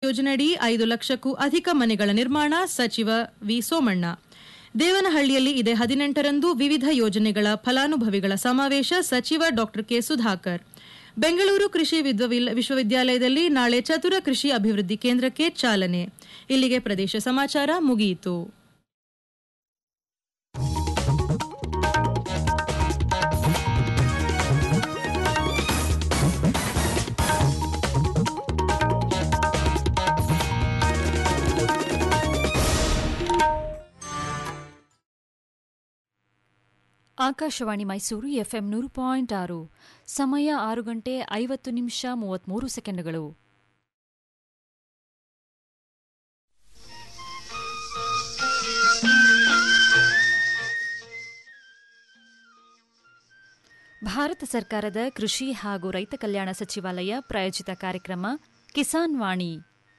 ಯೋಜನೆಯಡಿ ಐದು ಲಕ್ಷಕ್ಕೂ ಅಧಿಕ ಮನೆಗಳ ನಿರ್ಮಾಣ ಸಚಿವ ವಿ ಸೋಮಣ್ಣ ದೇವನಹಳ್ಳಿಯಲ್ಲಿ ಇದೇ ಹದಿನೆಂಟರಂದು ವಿವಿಧ ಯೋಜನೆಗಳ ಫಲಾನುಭವಿಗಳ ಸಮಾವೇಶ ಸಚಿವ ಡಾ ಕೆ ಸುಧಾಕರ್ ಬೆಂಗಳೂರು ಕೃಷಿ ವಿದ್ವವಿಲ್- ವಿಶ್ವವಿದ್ಯಾಲಯದಲ್ಲಿ ನಾಳೆ ಚತುರ ಕೃಷಿ ಅಭಿವೃದ್ಧಿ ಕೇಂದ್ರಕ್ಕೆ ಚಾಲನೆ ಇಲ್ಲಿಗೆ ಪ್ರದೇಶ ಸಮಾಚಾರ ಮುಗಿಯಿತು ಆಕಾಶವಾಣಿ ಮೈಸೂರು ಎಫ್ಎಂ ನೂರು ಪಾಯಿಂಟ್ ಆರು ಸಮಯ ಆರು ಗಂಟೆ ಐವತ್ತು ನಿಮಿಷ ಮೂವತ್ಮೂರು ಸೆಕೆಂಡುಗಳು ಭಾರತ ಸರ್ಕಾರದ ಕೃಷಿ ಹಾಗೂ ರೈತ ಕಲ್ಯಾಣ ಸಚಿವಾಲಯ ಪ್ರಾಯೋಜಿತ ಕಾರ್ಯಕ್ರಮ ಕಿಸಾನ್ ವಾಣಿ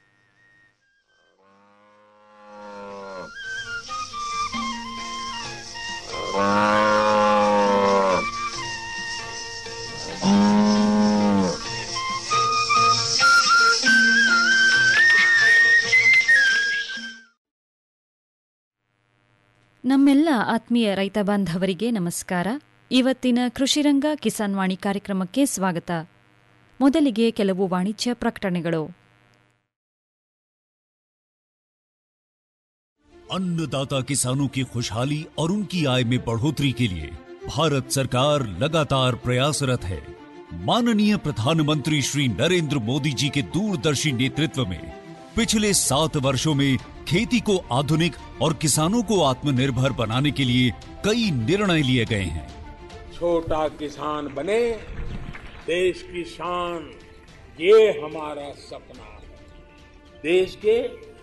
ನಮ್ಮೆಲ್ಲ ಆತ್ಮೀಯ ರೈತ ಬಾಂಧವರಿಗೆ ನಮಸ್ಕಾರ ಇವತ್ತಿನ ಕೃಷಿರಂಗ ಕಿಸಾನ್ ವಾಣಿ ಕಾರ್ಯಕ್ರಮಕ್ಕೆ ಸ್ವಾಗತ ಮೊದಲಿಗೆ ಕೆಲವು ವಾಣಿಜ್ಯ ಪ್ರಕಟಣೆಗಳು अन्नदाता किसानों की खुशहाली और उनकी आय में बढ़ोतरी के लिए भारत सरकार लगातार प्रयासरत है माननीय प्रधानमंत्री श्री नरेंद्र मोदी जी के दूरदर्शी नेतृत्व में पिछले सात वर्षों में खेती को आधुनिक और किसानों को आत्मनिर्भर बनाने के लिए कई निर्णय लिए गए हैं छोटा किसान बने देश की शान ये हमारा सपना है देश के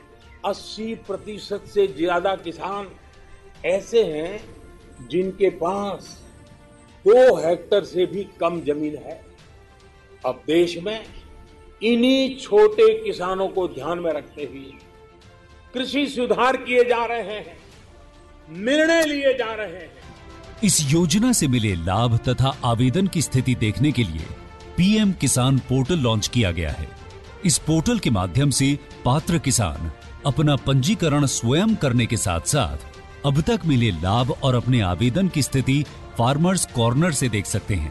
80 प्रतिशत से ज्यादा किसान ऐसे हैं जिनके पास दो हेक्टर से भी कम जमीन है अब देश में इन्हीं छोटे किसानों को ध्यान में रखते हुए कृषि सुधार किए जा रहे हैं निर्णय लिए जा रहे हैं इस योजना से मिले लाभ तथा आवेदन की स्थिति देखने के लिए पीएम किसान पोर्टल लॉन्च किया गया है इस पोर्टल के माध्यम से पात्र किसान अपना पंजीकरण स्वयं करने के साथ साथ अब तक मिले लाभ और अपने आवेदन की स्थिति फार्मर्स कॉर्नर से देख सकते हैं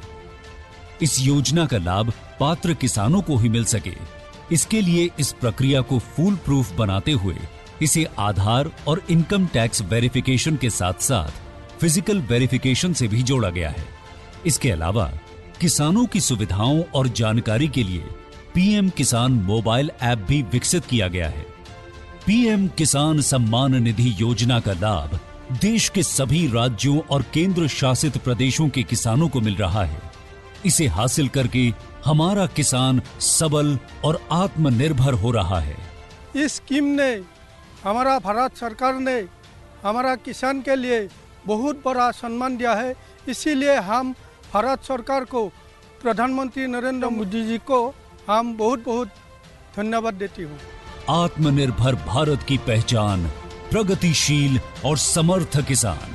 इस योजना का लाभ पात्र किसानों को ही मिल सके इसके लिए इस प्रक्रिया को फूल प्रूफ बनाते हुए इसे आधार और इनकम टैक्स वेरिफिकेशन के साथ साथ फिजिकल वेरिफिकेशन से भी जोड़ा गया है इसके अलावा किसानों की सुविधाओं और जानकारी के लिए पीएम किसान मोबाइल ऐप भी विकसित किया गया है पीएम किसान सम्मान निधि योजना का लाभ देश के सभी राज्यों और केंद्र शासित प्रदेशों के किसानों को मिल रहा है इसे हासिल करके हमारा किसान सबल और आत्मनिर्भर हो रहा है इस स्कीम ने हमारा भारत सरकार ने हमारा किसान के लिए बहुत बड़ा सम्मान दिया है इसीलिए हम भारत सरकार को प्रधानमंत्री नरेंद्र मोदी जी को हम बहुत बहुत धन्यवाद देती हूँ आत्मनिर्भर भारत की पहचान प्रगतिशील और समर्थ किसान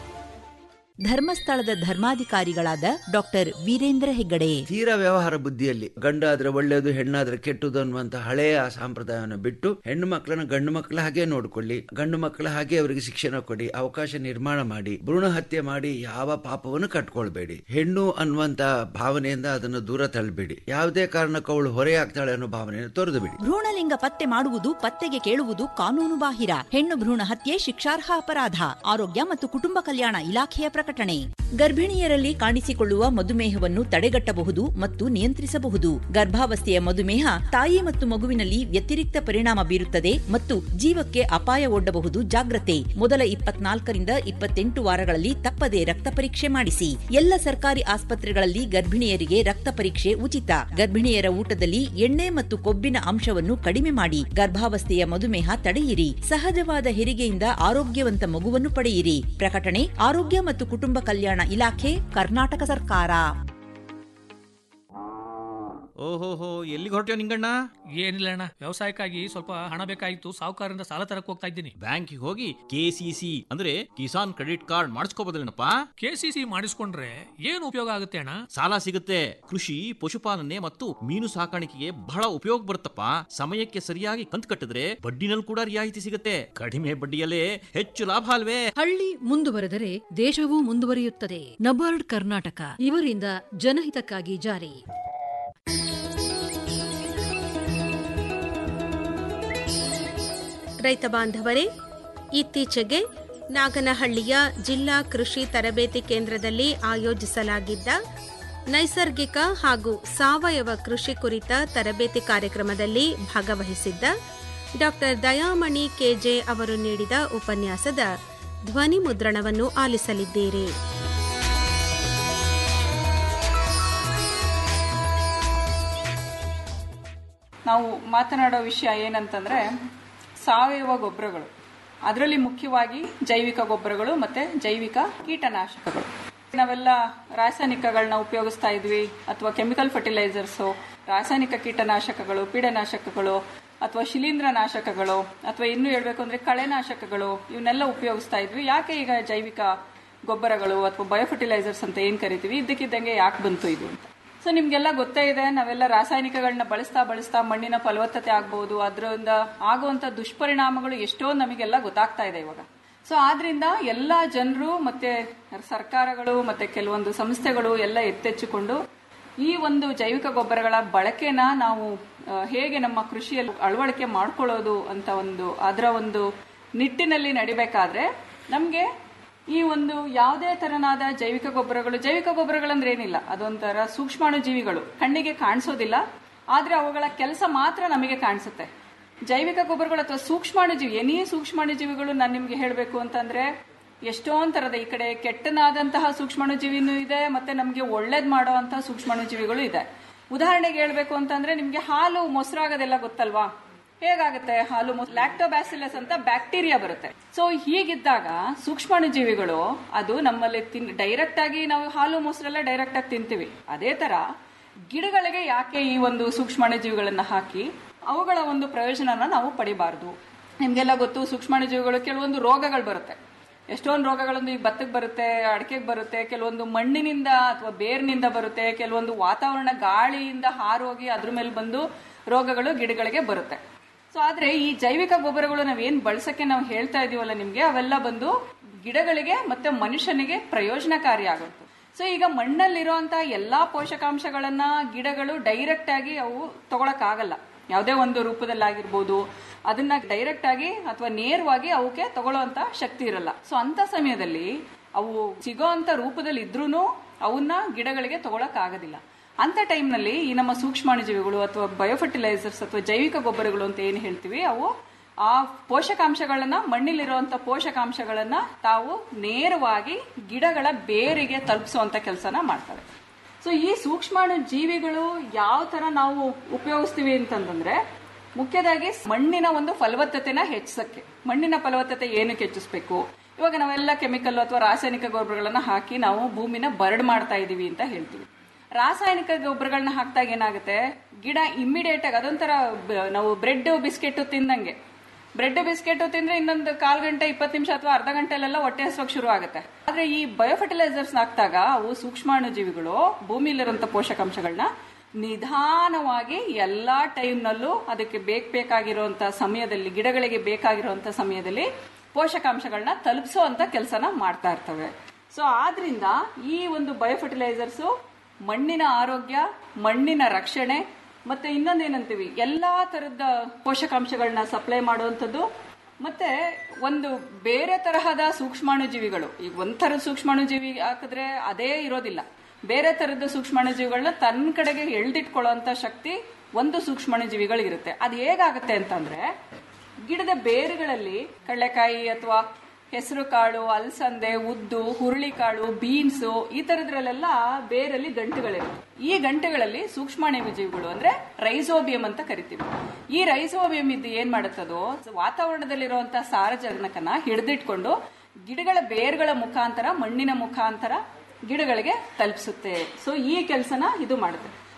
ಧರ್ಮಸ್ಥಳದ ಧರ್ಮಾಧಿಕಾರಿಗಳಾದ ಡಾಕ್ಟರ್ ವೀರೇಂದ್ರ ಹೆಗ್ಗಡೆ ತೀರಾ ವ್ಯವಹಾರ ಬುದ್ಧಿಯಲ್ಲಿ ಗಂಡಾದ್ರೆ ಒಳ್ಳೆಯದು ಹೆಣ್ಣಾದ್ರೆ ಕೆಟ್ಟದು ಅನ್ನುವಂತ ಹಳೆಯ ಸಂಪ್ರದಾಯವನ್ನು ಬಿಟ್ಟು ಹೆಣ್ಣು ಮಕ್ಕಳನ್ನ ಗಂಡು ಮಕ್ಕಳ ಹಾಗೆ ನೋಡ್ಕೊಳ್ಳಿ ಗಂಡು ಮಕ್ಕಳ ಹಾಗೆ ಅವರಿಗೆ ಶಿಕ್ಷಣ ಕೊಡಿ ಅವಕಾಶ ನಿರ್ಮಾಣ ಮಾಡಿ ಭ್ರೂಣ ಹತ್ಯೆ ಮಾಡಿ ಯಾವ ಪಾಪವನ್ನು ಕಟ್ಕೊಳ್ಬೇಡಿ ಹೆಣ್ಣು ಅನ್ನುವಂತ ಭಾವನೆಯಿಂದ ಅದನ್ನು ದೂರ ತಳ್ಳಬೇಡಿ ಯಾವುದೇ ಕಾರಣಕ್ಕೂ ಅವಳು ಹೊರೆಯಾಗ್ತಾಳೆ ಅನ್ನೋ ಭಾವನೆಯನ್ನು ತೊರೆದು ಬಿಡಿ ಭ್ರೂಣಲಿಂಗ ಪತ್ತೆ ಮಾಡುವುದು ಪತ್ತೆಗೆ ಕೇಳುವುದು ಕಾನೂನು ಬಾಹಿರ ಹೆಣ್ಣು ಭ್ರೂಣ ಹತ್ಯೆ ಶಿಕ್ಷಾರ್ಹ ಅಪರಾಧ ಆರೋಗ್ಯ ಮತ್ತು ಕುಟುಂಬ ಕಲ್ಯಾಣ ಇಲಾಖೆಯ ಪ್ರಕಟಣೆ ಗರ್ಭಿಣಿಯರಲ್ಲಿ ಕಾಣಿಸಿಕೊಳ್ಳುವ ಮಧುಮೇಹವನ್ನು ತಡೆಗಟ್ಟಬಹುದು ಮತ್ತು ನಿಯಂತ್ರಿಸಬಹುದು ಗರ್ಭಾವಸ್ಥೆಯ ಮಧುಮೇಹ ತಾಯಿ ಮತ್ತು ಮಗುವಿನಲ್ಲಿ ವ್ಯತಿರಿಕ್ತ ಪರಿಣಾಮ ಬೀರುತ್ತದೆ ಮತ್ತು ಜೀವಕ್ಕೆ ಅಪಾಯ ಒಡ್ಡಬಹುದು ಜಾಗ್ರತೆ ಮೊದಲ ಇಪ್ಪತ್ನಾಲ್ಕರಿಂದ ಇಪ್ಪತ್ತೆಂಟು ವಾರಗಳಲ್ಲಿ ತಪ್ಪದೆ ರಕ್ತ ಪರೀಕ್ಷೆ ಮಾಡಿಸಿ ಎಲ್ಲ ಸರ್ಕಾರಿ ಆಸ್ಪತ್ರೆಗಳಲ್ಲಿ ಗರ್ಭಿಣಿಯರಿಗೆ ರಕ್ತ ಪರೀಕ್ಷೆ ಉಚಿತ ಗರ್ಭಿಣಿಯರ ಊಟದಲ್ಲಿ ಎಣ್ಣೆ ಮತ್ತು ಕೊಬ್ಬಿನ ಅಂಶವನ್ನು ಕಡಿಮೆ ಮಾಡಿ ಗರ್ಭಾವಸ್ಥೆಯ ಮಧುಮೇಹ ತಡೆಯಿರಿ ಸಹಜವಾದ ಹೆರಿಗೆಯಿಂದ ಆರೋಗ್ಯವಂತ ಮಗುವನ್ನು ಪಡೆಯಿರಿ ಪ್ರಕಟಣೆ ಆರೋಗ್ಯ ಮತ್ತು ಕುಟುಂಬ ಕಲ್ಯಾಣ ಇಲಾಖೆ ಕರ್ನಾಟಕ ಸರ್ಕಾರ ಓಹೋಹೋ ಎಲ್ಲಿಗೆ ಹೊರಟ್ಯೋ ನಿಂಗಣ್ಣ ಏನಿಲ್ಲ ಅಣ್ಣ ವ್ಯವಸಾಯಕ್ಕಾಗಿ ಸ್ವಲ್ಪ ಹಣ ಬೇಕಾಗಿತ್ತು ಸಾಹುಕಾರರಿಂದ ಸಾಲ ತರಕ್ ಹೋಗ್ತಾ ಇದ್ದೀನಿ ಬ್ಯಾಂಕಿಗೆ ಹೋಗಿ ಕೆ ಸಿ ಸಿ ಅಂದ್ರೆ ಕಿಸಾನ್ ಕ್ರೆಡಿಟ್ ಕಾರ್ಡ್ ಮಾಡಿಸ್ಕೋಬೋದಲ್ಲೇನಪ್ಪ ಕೆ ಸಿ ಸಿ ಮಾಡಿಸ್ಕೊಂಡ್ರೆ ಏನು ಉಪಯೋಗ ಆಗುತ್ತೆ ಅಣ್ಣ ಸಾಲ ಸಿಗುತ್ತೆ ಕೃಷಿ ಪಶುಪಾಲನೆ ಮತ್ತು ಮೀನು ಸಾಕಾಣಿಕೆಗೆ ಬಹಳ ಉಪಯೋಗ ಬರುತ್ತಪ್ಪ ಸಮಯಕ್ಕೆ ಸರಿಯಾಗಿ ಕಂತು ಕಟ್ಟಿದ್ರೆ ಬಡ್ಡಿನಲ್ಲಿ ಕೂಡ ರಿಯಾಯಿತಿ ಸಿಗುತ್ತೆ ಕಡಿಮೆ ಬಡ್ಡಿಯಲ್ಲೇ ಹೆಚ್ಚು ಲಾಭ ಅಲ್ವೇ ಹಳ್ಳಿ ಮುಂದುವರೆದರೆ ದೇಶವೂ ಮುಂದುವರಿಯುತ್ತದೆ ನಬಾರ್ಡ್ ಕರ್ನಾಟಕ ಇವರಿಂದ ಜನಹಿತಕ್ಕಾಗಿ ಜಾರಿ ರೈತ ಬಾಂಧವರೇ ಇತ್ತೀಚೆಗೆ ನಾಗನಹಳ್ಳಿಯ ಜಿಲ್ಲಾ ಕೃಷಿ ತರಬೇತಿ ಕೇಂದ್ರದಲ್ಲಿ ಆಯೋಜಿಸಲಾಗಿದ್ದ ನೈಸರ್ಗಿಕ ಹಾಗೂ ಸಾವಯವ ಕೃಷಿ ಕುರಿತ ತರಬೇತಿ ಕಾರ್ಯಕ್ರಮದಲ್ಲಿ ಭಾಗವಹಿಸಿದ್ದ ಡಾಕ್ಟರ್ ದಯಾಮಣಿ ಕೆಜೆ ಅವರು ನೀಡಿದ ಉಪನ್ಯಾಸದ ಧ್ವನಿ ಮುದ್ರಣವನ್ನು ಆಲಿಸಲಿದ್ದೀರಿ ನಾವು ಮಾತನಾಡೋ ವಿಷಯ ಏನಂತಂದ್ರೆ ಸಾವಯವ ಗೊಬ್ಬರಗಳು ಅದರಲ್ಲಿ ಮುಖ್ಯವಾಗಿ ಜೈವಿಕ ಗೊಬ್ಬರಗಳು ಮತ್ತೆ ಜೈವಿಕ ಕೀಟನಾಶಕಗಳು ನಾವೆಲ್ಲ ರಾಸಾಯನಿಕಗಳನ್ನ ಉಪಯೋಗಿಸ್ತಾ ಇದ್ವಿ ಅಥವಾ ಕೆಮಿಕಲ್ ಫರ್ಟಿಲೈಸರ್ಸು ರಾಸಾಯನಿಕ ಕೀಟನಾಶಕಗಳು ಪೀಡನಾಶಕಗಳು ಅಥವಾ ಶಿಲೀಂಧ್ರನಾಶಕಗಳು ಅಥವಾ ಇನ್ನೂ ಹೇಳ್ಬೇಕು ಅಂದ್ರೆ ಕಳೆನಾಶಕಗಳು ಇವನ್ನೆಲ್ಲ ಉಪಯೋಗಿಸ್ತಾ ಇದ್ವಿ ಯಾಕೆ ಈಗ ಜೈವಿಕ ಗೊಬ್ಬರಗಳು ಅಥವಾ ಬಯೋಫರ್ಟಿಲೈಸರ್ಸ್ ಅಂತ ಏನ್ ಕರಿತೀವಿ ಇದ್ದಕ್ಕಿದ್ದಂಗೆ ಯಾಕೆ ಬಂತು ಇದು ಅಂತ ಸೊ ನಿಮ್ಗೆಲ್ಲ ಗೊತ್ತೇ ಇದೆ ನಾವೆಲ್ಲ ರಾಸಾಯನಿಕಗಳನ್ನ ಬಳಸ್ತಾ ಬಳಸ್ತಾ ಮಣ್ಣಿನ ಫಲವತ್ತತೆ ಆಗ್ಬಹುದು ಅದರಿಂದ ಆಗುವಂತ ದುಷ್ಪರಿಣಾಮಗಳು ಎಷ್ಟೋ ನಮಗೆಲ್ಲ ಗೊತ್ತಾಗ್ತಾ ಇದೆ ಇವಾಗ ಸೊ ಆದ್ರಿಂದ ಎಲ್ಲ ಜನರು ಮತ್ತೆ ಸರ್ಕಾರಗಳು ಮತ್ತೆ ಕೆಲವೊಂದು ಸಂಸ್ಥೆಗಳು ಎಲ್ಲ ಎತ್ತೆಚ್ಚಿಕೊಂಡು ಈ ಒಂದು ಜೈವಿಕ ಗೊಬ್ಬರಗಳ ಬಳಕೆನ ನಾವು ಆ, ಹೇಗೆ ನಮ್ಮ ಕೃಷಿಯಲ್ಲಿ ಅಳವಡಿಕೆ ಮಾಡ್ಕೊಳ್ಳೋದು ಅಂತ ಒಂದು ಅದರ ಒಂದು ನಿಟ್ಟಿನಲ್ಲಿ ನಡಿಬೇಕಾದ್ರೆ ನಮಗೆ ಈ ಒಂದು ಯಾವುದೇ ತರನಾದ ಜೈವಿಕ ಗೊಬ್ಬರಗಳು ಜೈವಿಕ ಗೊಬ್ಬರಗಳಂದ್ರೆ ಏನಿಲ್ಲ ಅದೊಂಥರ ಸೂಕ್ಷ್ಮಾಣು ಜೀವಿಗಳು ಕಣ್ಣಿಗೆ ಕಾಣಿಸೋದಿಲ್ಲ ಆದ್ರೆ ಅವುಗಳ ಕೆಲಸ ಮಾತ್ರ ನಮಗೆ ಕಾಣಿಸುತ್ತೆ ಜೈವಿಕ ಗೊಬ್ಬರಗಳು ಅಥವಾ ಸೂಕ್ಷ್ಮಾಣು ಜೀವಿ ಎನಿ ಸೂಕ್ಷ್ಮಾಣು ಜೀವಿಗಳು ನಾನು ನಿಮ್ಗೆ ಹೇಳಬೇಕು ಅಂತಂದ್ರೆ ಎಷ್ಟೊಂದ್ ತರದ ಈ ಕಡೆ ಕೆಟ್ಟನಾದಂತಹ ಸೂಕ್ಷ್ಮಾಣು ಜೀವಿನೂ ಇದೆ ಮತ್ತೆ ನಮಗೆ ಒಳ್ಳೇದ್ ಮಾಡುವಂತಹ ಸೂಕ್ಷ್ಮಾಣು ಜೀವಿಗಳು ಇದೆ ಉದಾಹರಣೆಗೆ ಹೇಳ್ಬೇಕು ಅಂತಂದ್ರೆ ನಿಮ್ಗೆ ಹಾಲು ಮೊಸರಾಗೋದೆಲ್ಲ ಗೊತ್ತಲ್ವಾ ಹೇಗಾಗುತ್ತೆ ಹಾಲು ಲ್ಯಾಕ್ಟೋಬ್ಯಾಸಿಲಸ್ ಅಂತ ಬ್ಯಾಕ್ಟೀರಿಯಾ ಬರುತ್ತೆ ಸೊ ಹೀಗಿದ್ದಾಗ ಸೂಕ್ಷ್ಮಾಣು ಜೀವಿಗಳು ಅದು ನಮ್ಮಲ್ಲಿ ತಿನ್ ಡೈರೆಕ್ಟ್ ಆಗಿ ನಾವು ಹಾಲು ಮೊಸರೆಲ್ಲ ಡೈರೆಕ್ಟ್ ಆಗಿ ತಿಂತೀವಿ ಅದೇ ತರ ಗಿಡಗಳಿಗೆ ಯಾಕೆ ಈ ಒಂದು ಸೂಕ್ಷ್ಮಾಣು ಜೀವಿಗಳನ್ನ ಹಾಕಿ ಅವುಗಳ ಒಂದು ಪ್ರಯೋಜನನ ನಾವು ಪಡಿಬಾರ್ದು ನಿಮ್ಗೆಲ್ಲ ಗೊತ್ತು ಸೂಕ್ಷ್ಮಾಣು ಜೀವಿಗಳು ಕೆಲವೊಂದು ರೋಗಗಳು ಬರುತ್ತೆ ಎಷ್ಟೊಂದು ರೋಗಗಳೊಂದು ಈಗ ಭತ್ತಕ್ಕೆ ಬರುತ್ತೆ ಅಡಿಕೆಗೆ ಬರುತ್ತೆ ಕೆಲವೊಂದು ಮಣ್ಣಿನಿಂದ ಅಥವಾ ಬೇರ್ನಿಂದ ಬರುತ್ತೆ ಕೆಲವೊಂದು ವಾತಾವರಣ ಗಾಳಿಯಿಂದ ಹಾರೋಗಿ ಅದ್ರ ಮೇಲೆ ಬಂದು ರೋಗಗಳು ಗಿಡಗಳಿಗೆ ಬರುತ್ತೆ ಸೊ ಆದ್ರೆ ಈ ಜೈವಿಕ ಗೊಬ್ಬರಗಳು ನಾವೇನ್ ಬಳಸಕ್ಕೆ ನಾವು ಹೇಳ್ತಾ ಇದೀವಲ್ಲ ನಿಮ್ಗೆ ಅವೆಲ್ಲ ಬಂದು ಗಿಡಗಳಿಗೆ ಮತ್ತೆ ಮನುಷ್ಯನಿಗೆ ಪ್ರಯೋಜನಕಾರಿ ಆಗುತ್ತೆ ಸೊ ಈಗ ಮಣ್ಣಲ್ಲಿರುವಂತ ಎಲ್ಲಾ ಪೋಷಕಾಂಶಗಳನ್ನ ಗಿಡಗಳು ಡೈರೆಕ್ಟ್ ಆಗಿ ಅವು ತಗೊಳಕ್ ಆಗಲ್ಲ ಯಾವುದೇ ಒಂದು ರೂಪದಲ್ಲಾಗಿರ್ಬೋದು ಅದನ್ನ ಡೈರೆಕ್ಟ್ ಆಗಿ ಅಥವಾ ನೇರವಾಗಿ ಅವಕ್ಕೆ ತಗೊಳ್ಳೋಂತ ಶಕ್ತಿ ಇರಲ್ಲ ಸೊ ಅಂತ ಸಮಯದಲ್ಲಿ ಅವು ಸಿಗೋ ಅಂತ ರೂಪದಲ್ಲಿ ಇದ್ರೂನು ಅವನ್ನ ಗಿಡಗಳಿಗೆ ತಗೊಳಕ್ ಆಗೋದಿಲ್ಲ ಅಂತ ಟೈಮ್ನಲ್ಲಿ ಈ ನಮ್ಮ ಸೂಕ್ಷ್ಮಾಣುಜೀವಿಗಳು ಅಥವಾ ಬಯೋಫರ್ಟಿಲೈಸರ್ಸ್ ಅಥವಾ ಜೈವಿಕ ಗೊಬ್ಬರಗಳು ಅಂತ ಏನು ಹೇಳ್ತೀವಿ ಅವು ಆ ಪೋಷಕಾಂಶಗಳನ್ನ ಮಣ್ಣಿಲಿರುವಂತ ಪೋಷಕಾಂಶಗಳನ್ನ ತಾವು ನೇರವಾಗಿ ಗಿಡಗಳ ಬೇರಿಗೆ ತಲುಪಿಸುವಂತ ಕೆಲಸನ ಮಾಡ್ತವೆ ಸೊ ಈ ಸೂಕ್ಷ್ಮಾಣು ಜೀವಿಗಳು ಯಾವ ತರ ನಾವು ಉಪಯೋಗಿಸ್ತೀವಿ ಅಂತಂದ್ರೆ ಮುಖ್ಯದಾಗಿ ಮಣ್ಣಿನ ಒಂದು ಫಲವತ್ತತೆನ ಹೆಚ್ಚಿಸಕ್ಕೆ ಮಣ್ಣಿನ ಫಲವತ್ತತೆ ಏನಕ್ಕೆ ಹೆಚ್ಚಿಸ್ಬೇಕು ಇವಾಗ ನಾವೆಲ್ಲ ಕೆಮಿಕಲ್ ಅಥವಾ ರಾಸಾಯನಿಕ ಗೊಬ್ಬರಗಳನ್ನ ಹಾಕಿ ನಾವು ಭೂಮಿನ ಬರಡ್ ಮಾಡ್ತಾ ಇದೀವಿ ಅಂತ ಹೇಳ್ತೀವಿ ರಾಸಾಯನಿಕ ಗೊಬ್ಬರಗಳನ್ನ ಹಾಕ್ದಾಗ ಏನಾಗುತ್ತೆ ಗಿಡ ಇಮ್ಮಿಡಿಯೇಟ್ ಆಗಿ ಅದೊಂಥರ ಬ- ನಾವು ಬ್ರೆಡ್ ಬಿಸ್ಕೆಟ್ ತಿಂದಂಗೆ ಬ್ರೆಡ್ ಬಿಸ್ಕೆಟ್ ತಿಂದ್ರೆ ಇನ್ನೊಂದು ಕಾಲ್ ಗಂಟೆ ಇಪ್ಪತ್ತು ನಿಮಿಷ ಅಥವಾ ಅರ್ಧ ಗಂಟೆಲೆಲ್ಲ ಹೊಟ್ಟೆ ಹಸುವಾಗ ಶುರು ಆಗುತ್ತೆ ಆದ್ರೆ ಈ ಬಯೋಫರ್ಟಿಲೈಸರ್ಸ್ ಹಾಕ್ದಾಗ ಅವು ಸೂಕ್ಷ್ಮಾಣು ಜೀವಿಗಳು ಭೂಮಿಲಿರುವಂತ ಪೋಷಕಾಂಶಗಳನ್ನ ನಿಧಾನವಾಗಿ ಎಲ್ಲಾ ಟೈಮ್ನಲ್ಲೂ ಅದಕ್ಕೆ ಬೇಕ್ ಬೇಕಾಗಿರುವಂತ ಸಮಯದಲ್ಲಿ ಗಿಡಗಳಿಗೆ ಬೇಕಾಗಿರುವಂತ ಸಮಯದಲ್ಲಿ ಪೋಷಕಾಂಶಗಳನ್ನ ತಲುಪಿಸುವಂತ ಕೆಲಸನ ಮಾಡ್ತಾ ಇರ್ತವೆ ಸೊ ಆದ್ರಿಂದ ಈ ಒಂದು ಬಯೋಫರ್ಟಿಲೈಸರ್ಸ್ ಮಣ್ಣಿನ ಆರೋಗ್ಯ ಮಣ್ಣಿನ ರಕ್ಷಣೆ ಮತ್ತೆ ಇನ್ನೊಂದೇನಂತೀವಿ ಎಲ್ಲಾ ತರದ ಪೋಷಕಾಂಶಗಳನ್ನ ಸಪ್ಲೈ ಮಾಡುವಂಥದ್ದು ಮತ್ತೆ ಒಂದು ಬೇರೆ ತರಹದ ಸೂಕ್ಷ್ಮಾಣು ಜೀವಿಗಳು ಈಗ ಒಂಥರ ಸೂಕ್ಷ್ಮಾಣು ಜೀವಿ ಹಾಕಿದ್ರೆ ಅದೇ ಇರೋದಿಲ್ಲ ಬೇರೆ ತರದ ಸೂಕ್ಷ್ಮಾಣು ಜೀವಿಗಳನ್ನ ತನ್ನ ಕಡೆಗೆ ಎಳ್ದಿಟ್ಕೊಳ್ಳುವಂತ ಶಕ್ತಿ ಒಂದು ಸೂಕ್ಷ್ಮಾಣು ಜೀವಿಗಳಿಗಿರುತ್ತೆ ಅದು ಹೇಗಾಗುತ್ತೆ ಅಂತಂದ್ರೆ ಗಿಡದ ಬೇರುಗಳಲ್ಲಿ ಕಡಲೆಕಾಯಿ ಅಥವಾ ಹೆಸರು ಕಾಳು ಅಲಸಂದೆ ಉದ್ದು ಹುರುಳಿಕಾಳು ಬೀನ್ಸು ಈ ತರದ್ರಲ್ಲೆಲ್ಲ ಬೇರಲ್ಲಿ ಗಂಟುಗಳಿರುತ್ತೆ ಈ ಗಂಟೆಗಳಲ್ಲಿ ಸೂಕ್ಷ್ಮಾಣು ಜೀವಿಗಳು ಅಂದ್ರೆ ರೈಸೋಬಿಯಂ ಅಂತ ಕರಿತೀವಿ ಈ ರೈಸೋಬಿಯಂ ಇದು ಏನ್ ಮಾಡುತ್ತದೋ ವಾತಾವರಣದಲ್ಲಿರುವಂತಹ ಸಾರಜನಕನ ಹಿಡಿದಿಟ್ಕೊಂಡು ಗಿಡಗಳ ಬೇರುಗಳ ಮುಖಾಂತರ ಮಣ್ಣಿನ ಮುಖಾಂತರ ಗಿಡಗಳಿಗೆ ತಲುಪಿಸುತ್ತೆ ಸೊ ಈ ಕೆಲಸನ ಇದು ಮಾಡುತ್ತೆ